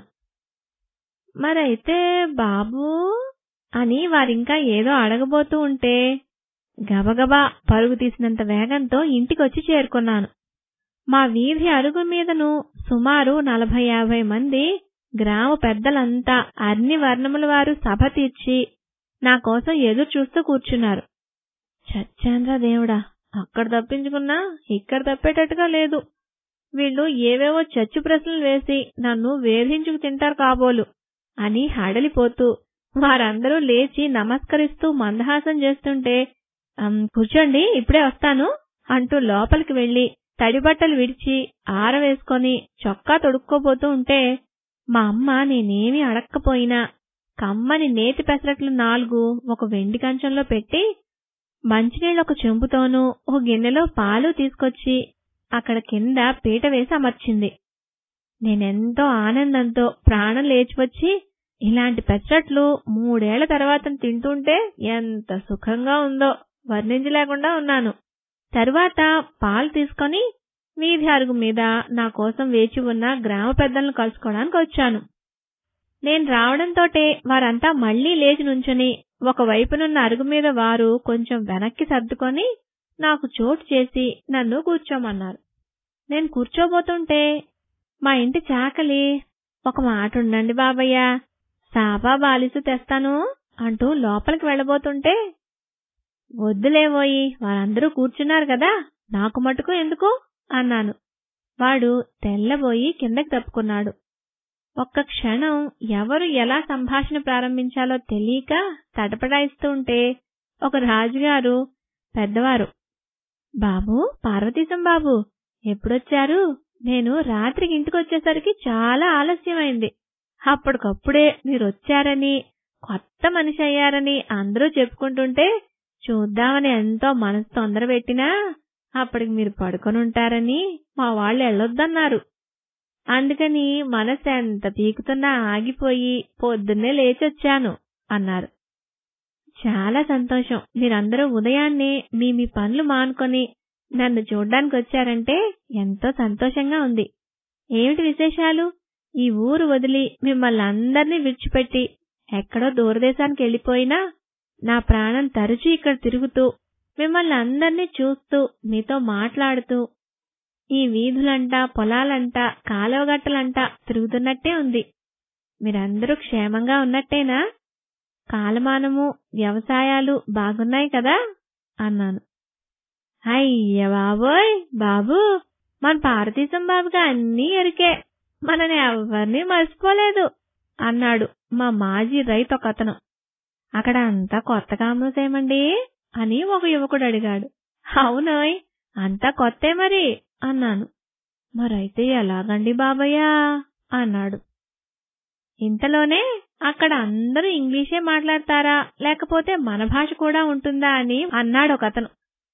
మరైతే బాబూ అని వారింకా ఏదో అడగబోతూ ఉంటే గబగబా పరుగు తీసినంత వేగంతో ఇంటికొచ్చి చేరుకున్నాను మా వీధి అరుగు మీదను సుమారు నలభై యాభై మంది గ్రామ పెద్దలంతా అన్ని వర్ణముల వారు సభ తీర్చి నా కోసం ఎదురు చూస్తూ కూర్చున్నారు చచ్చాంద్ర దేవుడా అక్కడ తప్పించుకున్నా ఇక్కడ తప్పేటట్టుగా లేదు వీళ్ళు ఏవేవో చచ్చు ప్రశ్నలు వేసి నన్ను వేధించుకు తింటారు కాబోలు అని హడలిపోతూ వారందరూ లేచి నమస్కరిస్తూ మందహాసం చేస్తుంటే "అమ్, కూర్చోండి ఇప్పుడే వస్తాను అంటూ లోపలికి వెళ్లి తడి బట్టలు విడిచి ఆరవేసుకొని చొక్కా తొడుక్కోబోతూ ఉంటే మా అమ్మ నేనేమీ అడక్కపోయినా కమ్మని నేతి పెసరట్లు నాలుగు ఒక వెండి కంచంలో పెట్టి మంచినీళ్ళు ఒక చెంబుతోనూ ఒక గిన్నెలో పాలు తీసుకొచ్చి అక్కడ కింద పీట వేసి అమర్చింది నేనెంతో ఆనందంతో ప్రాణం లేచివచ్చి ఇలాంటి పెసరట్లు మూడేళ్ల తర్వాత తింటుంటే ఎంత సుఖంగా ఉందో వర్ణించలేకుండా ఉన్నాను తరువాత పాలు తీసుకొని వీధి అరుగు మీద నా కోసం వేచి ఉన్న గ్రామ పెద్దలను కలుసుకోవడానికి వచ్చాను నేను రావడంతోటే వారంతా మళ్లీ లేచి నుంచుని ఒకవైపునున్న అరుగు మీద వారు కొంచెం వెనక్కి సర్దుకొని నాకు చోటు చేసి నన్ను కూర్చోమన్నారు నేను కూర్చోబోతుంటే మా ఇంటి చాకలి ఒక మాట ఉండండి బాబయ్య సాబా బాలిసు తెస్తాను అంటూ లోపలికి వెళ్ళబోతుంటే వద్దులేవోయి వారందరూ కూర్చున్నారు కదా నాకు మటుకు ఎందుకు అన్నాను వాడు తెల్లబోయి కిందకి తప్పుకున్నాడు ఒక్క క్షణం ఎవరు ఎలా సంభాషణ ప్రారంభించాలో తెలియక తటపడాయిస్తూ ఉంటే ఒక రాజుగారు పెద్దవారు బాబు పార్వతీశం బాబు ఎప్పుడొచ్చారు నేను రాత్రికి ఇంటికొచ్చేసరికి చాలా ఆలస్యమైంది అప్పటికప్పుడే మీరొచ్చారని కొత్త మనిషి అయ్యారని అందరూ చెప్పుకుంటుంటే చూద్దామని ఎంతో మనసు తొందర పెట్టినా అప్పటికి మీరు పడుకొని ఉంటారని మా వాళ్ళు వెళ్ళొద్దన్నారు అందుకని మనసు ఎంత పీకుతున్నా ఆగిపోయి పొద్దున్నే లేచొచ్చాను అన్నారు చాలా సంతోషం మీరందరూ ఉదయాన్నే మీ మీ పనులు మానుకొని నన్ను చూడ్డానికి వచ్చారంటే ఎంతో సంతోషంగా ఉంది ఏమిటి విశేషాలు ఈ ఊరు వదిలి మిమ్మల్ని అందరినీ విడిచిపెట్టి ఎక్కడో దూరదేశానికి వెళ్ళిపోయినా నా ప్రాణం తరచూ ఇక్కడ తిరుగుతూ మిమ్మల్ని అందరినీ చూస్తూ మీతో మాట్లాడుతూ ఈ వీధులంట పొలాలంట కాలువగట్టలంట తిరుగుతున్నట్టే ఉంది మీరందరూ క్షేమంగా ఉన్నట్టేనా కాలమానము వ్యవసాయాలు బాగున్నాయి కదా అన్నాను అయ్య బాబోయ్ బాబు మన పార్వతీశం బాబుగా అన్నీ ఎరికే మనని ఎవరిని మర్చిపోలేదు అన్నాడు మా మాజీ రైతు ఒకతను అక్కడ అంతా కొత్త కామసేమండి అని ఒక యువకుడు అడిగాడు అవునోయ్ అంతా కొత్తే మరి అన్నాను మరైతే ఎలాగండి బాబయ్యా అన్నాడు ఇంతలోనే అక్కడ అందరూ ఇంగ్లీషే మాట్లాడతారా లేకపోతే మన భాష కూడా ఉంటుందా అని అన్నాడు ఒకతను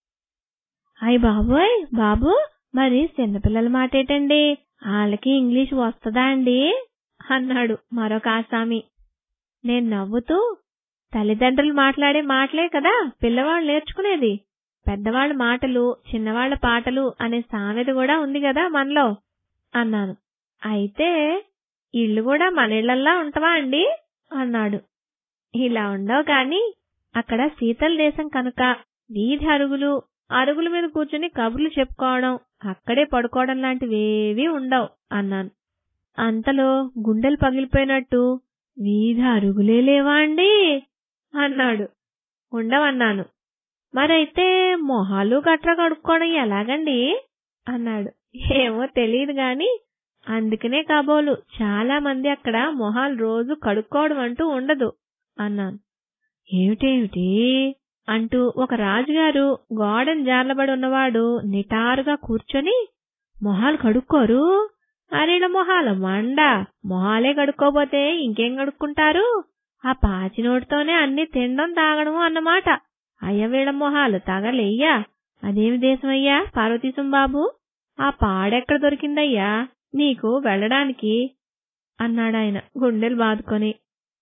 అయ్ బాబోయ్ బాబు మరి చిన్నపిల్లల మాట ఏంటండి వాళ్ళకి ఇంగ్లీష్ వస్తుందా అండి అన్నాడు మరొక ఆసామి నేను నవ్వుతూ తల్లిదండ్రులు మాట్లాడే మాటలే కదా పిల్లవాళ్ళు నేర్చుకునేది పెద్దవాళ్ళ మాటలు చిన్నవాళ్ల పాటలు అనే సామెత కూడా ఉంది కదా మనలో అన్నాను అయితే ఇల్లు కూడా మన ఇళ్లల్లా ఉంటవా అండి అన్నాడు ఇలా ఉండవు కాని అక్కడ శీతల దేశం కనుక వీధి అరుగులు అరుగుల మీద కూర్చుని కబుర్లు చెప్పుకోవడం అక్కడే పడుకోవడం లాంటివేవీ ఉండవు అన్నాను అంతలో గుండెలు పగిలిపోయినట్టు వీధి అరుగులే లేవా అండి అన్నాడు ఉండవన్నాను మరైతే మొహాలు గట్రా కడుక్కోవడం ఎలాగండి అన్నాడు ఏమో తెలియదు గాని అందుకనే కాబోలు చాలా మంది అక్కడ మొహాలు రోజు కడుక్కోవడం అంటూ ఉండదు అన్నాను ఏమిటేమిటి అంటూ ఒక రాజుగారు గోడను జార్లబడి ఉన్నవాడు నిటారుగా కూర్చొని మొహాలు కడుక్కోరు అరేళ మొహాలు మండ మొహాలే కడుక్కోపోతే ఇంకేం కడుక్కుంటారు ఆ పాచి నోటితోనే అన్ని తినడం తాగడం అన్నమాట అయ్య వీళ్ళ మొహాలు తగలెయ్యా అదేమి దేశమయ్యా పార్వతీశం బాబు ఆ పాడెక్కడ దొరికిందయ్యా నీకు వెళ్ళడానికి అన్నాడాయన గుండెలు బాదుకొని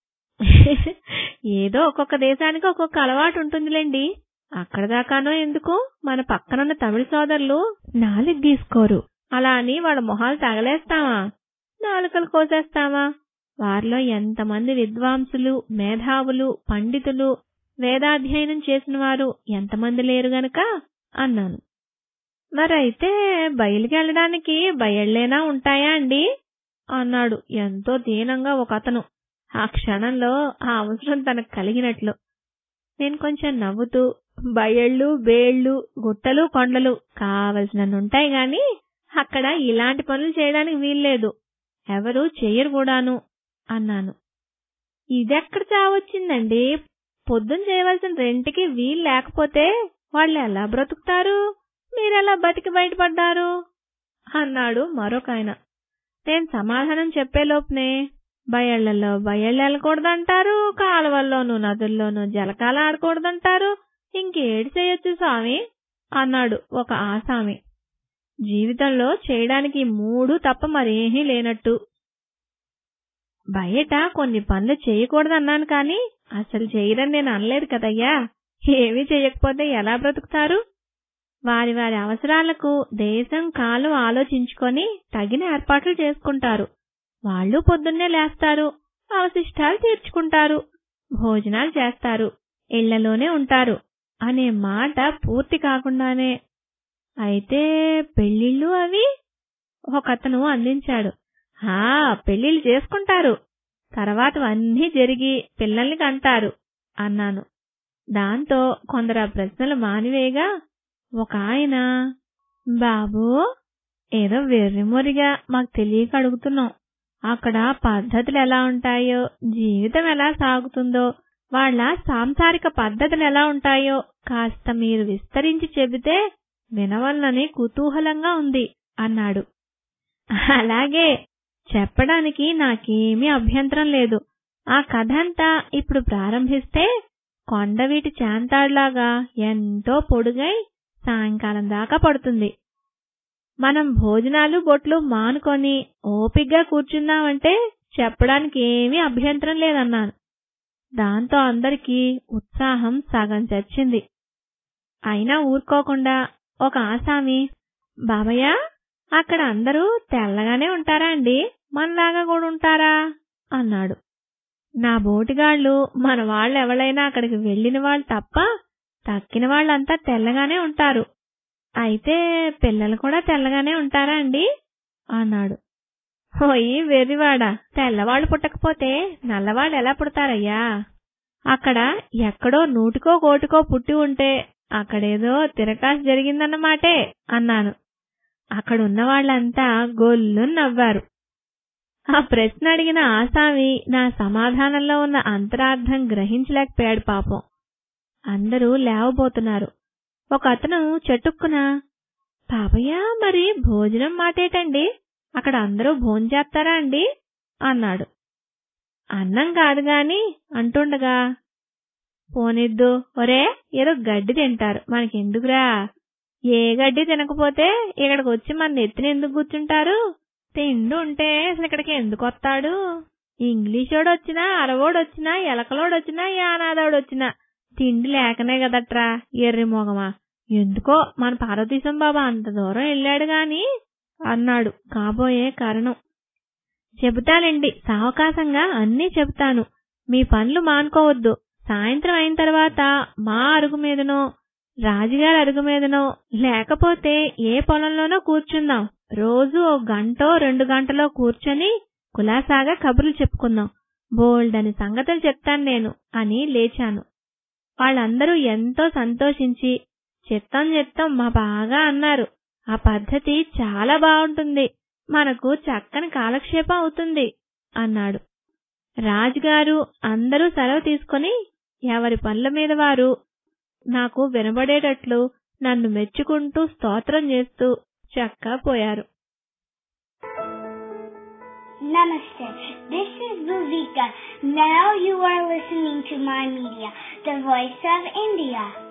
ఏదో ఒక్కొక్క దేశానికి ఒక్కొక్క అలవాటు ఉంటుందిలేండి అక్కడ దాకానో ఎందుకు మన పక్కనున్న తమిళ సోదరులు నాలుగు గీసుకోరు అలా అని వాళ్ళ మొహాలు తగలేస్తావా నాలుకలు కోసేస్తావా వారిలో ఎంతమంది విద్వాంసులు మేధావులు పండితులు వేదాధ్యయనం చేసిన వారు ఎంతమంది లేరు గనక అన్నాను మరైతే బయలుకి వెళ్ళడానికి బయళ్లేనా ఉంటాయా అండి అన్నాడు ఎంతో దీనంగా ఒక అతను ఆ క్షణంలో ఆ అవసరం తనకు కలిగినట్లు నేను కొంచెం నవ్వుతూ బయళ్ళు బేళ్లు గుట్టలు కొండలు కావలసినన్నుంటాయి గాని అక్కడ ఇలాంటి పనులు చేయడానికి వీల్లేదు ఎవరు చెయ్యరు కూడాను అన్నాను ఇదెక్కడ చావచ్చిందండి పొద్దున చేయవలసిన రెంటికి వీలు లేకపోతే వాళ్ళు ఎలా బ్రతుకుతారు మీరెలా బతికి బయటపడ్డారు అన్నాడు మరొక ఆయన నేను సమాధానం చెప్పేలోపునే బయళ్లలో బయళ్ళు వెళ్ళకూడదంటారు కాలువల్లోనూ నదుల్లోనూ జలకాల ఆడకూడదంటారు ఇంకేడు చేయొచ్చు స్వామి అన్నాడు ఒక ఆసామి జీవితంలో చేయడానికి మూడు తప్ప మరేమీ లేనట్టు బయట కొన్ని పనులు చేయకూడదన్నాను కానీ అసలు చేయరని నేను అనలేదు కదయ్యా ఏమీ చేయకపోతే ఎలా బ్రతుకుతారు వారి వారి అవసరాలకు దేశం కాలం ఆలోచించుకొని తగిన ఏర్పాట్లు చేసుకుంటారు వాళ్ళు పొద్దున్నే లేస్తారు అవశిష్టాలు తీర్చుకుంటారు భోజనాలు చేస్తారు ఇళ్లలోనే ఉంటారు అనే మాట పూర్తి కాకుండానే అయితే పెళ్లిళ్ళు అవి ఒకతను అందించాడు హా పెళ్లిళ్ళు చేసుకుంటారు తర్వాత అన్నీ జరిగి పిల్లల్ని కంటారు అన్నాను దాంతో కొందరు ఆ ప్రశ్నలు మానివేగా ఒక ఆయన బాబు ఏదో వెర్రిమొరిగా మాకు తెలియక అడుగుతున్నాం అక్కడ పద్ధతులు ఎలా ఉంటాయో జీవితం ఎలా సాగుతుందో వాళ్ళ సాంసారిక పద్ధతులు ఎలా ఉంటాయో కాస్త మీరు విస్తరించి చెబితే వినవలనని కుతూహలంగా ఉంది అన్నాడు అలాగే చెప్పడానికి నాకేమీ అభ్యంతరం లేదు ఆ కథంతా ఇప్పుడు ప్రారంభిస్తే కొండవీటి చాంతాడ్లాగా ఎంతో పొడుగై సాయంకాలం దాకా పడుతుంది మనం భోజనాలు బొట్లు మానుకొని ఓపిగ్గా కూర్చున్నామంటే చెప్పడానికి ఏమీ అభ్యంతరం లేదన్నాను దాంతో అందరికీ ఉత్సాహం సగం చచ్చింది అయినా ఊరుకోకుండా ఒక ఆసామి బాబయ్య అక్కడ అందరూ తెల్లగానే ఉంటారా అండి మనలాగా కూడా ఉంటారా అన్నాడు నా బోటిగాళ్లు మన వాళ్ళు ఎవరైనా అక్కడికి వెళ్లిన వాళ్ళు తప్ప తక్కిన వాళ్ళంతా తెల్లగానే ఉంటారు అయితే పిల్లలు కూడా తెల్లగానే ఉంటారా అండి అన్నాడు ఓయి వెర్రివాడా తెల్లవాళ్ళు పుట్టకపోతే నల్లవాళ్ళు ఎలా పుడతారయ్యా అక్కడ ఎక్కడో నూటికో కోటికో పుట్టి ఉంటే అక్కడేదో తిరకాసు జరిగిందన్నమాటే అన్నాను అక్కడున్న వాళ్ళంతా గొల్లు నవ్వారు ఆ ప్రశ్న అడిగిన ఆసామి నా సమాధానంలో ఉన్న అంతరార్థం గ్రహించలేకపోయాడు పాపం అందరూ లేవబోతున్నారు ఒక అతను చెట్టుక్కున పాపయ్య మరి భోజనం మాటేటండి అక్కడ అందరూ భోంచేస్తారా అండి అన్నాడు అన్నం కాదు గాని అంటుండగా పోనిద్దు ఒరే ఏదో గడ్డి తింటారు మనకెందుకురా ఏ గడ్డి తినకపోతే ఇక్కడికి వచ్చి మన నెత్తిన ఎందుకు కూర్చుంటారు తిండి ఉంటే అసలు ఇక్కడికి ఎందుకు వస్తాడు ఇంగ్లీషోడు వచ్చినా అరవోడు వచ్చినా ఎలకలోడు వచ్చినా యానాదోడు వచ్చినా తిండి లేకనే కదట్రా ఎర్రి మొగమా ఎందుకో మన పార్వతీశం బాబా అంత దూరం వెళ్ళాడు గాని అన్నాడు కాబోయే కారణం చెబుతానండి సావకాశంగా అన్నీ చెబుతాను మీ పనులు మానుకోవద్దు సాయంత్రం అయిన తర్వాత మా అరుగు మీదనో రాజుగారి అరుగు మీదనో లేకపోతే ఏ పొలంలోనో కూర్చుందాం రోజు ఓ గంటో రెండు గంటలో కూర్చొని కులాసాగా కబుర్లు చెప్పుకుందాం బోల్డని సంగతులు చెప్తాను నేను అని లేచాను వాళ్ళందరూ ఎంతో సంతోషించి చిత్తం చిత్తం మా బాగా అన్నారు ఆ పద్ధతి చాలా బాగుంటుంది మనకు చక్కని కాలక్షేపం అవుతుంది అన్నాడు రాజుగారు అందరూ సెలవు తీసుకొని ఎవరి పనుల మీద వారు నాకు వినబడేటట్లు నన్ను మెచ్చుకుంటూ స్తోత్రం చేస్తూ చక్కా పోయారు Namaste. This is Bhuvika. Now you are listening to my media, the voice of India.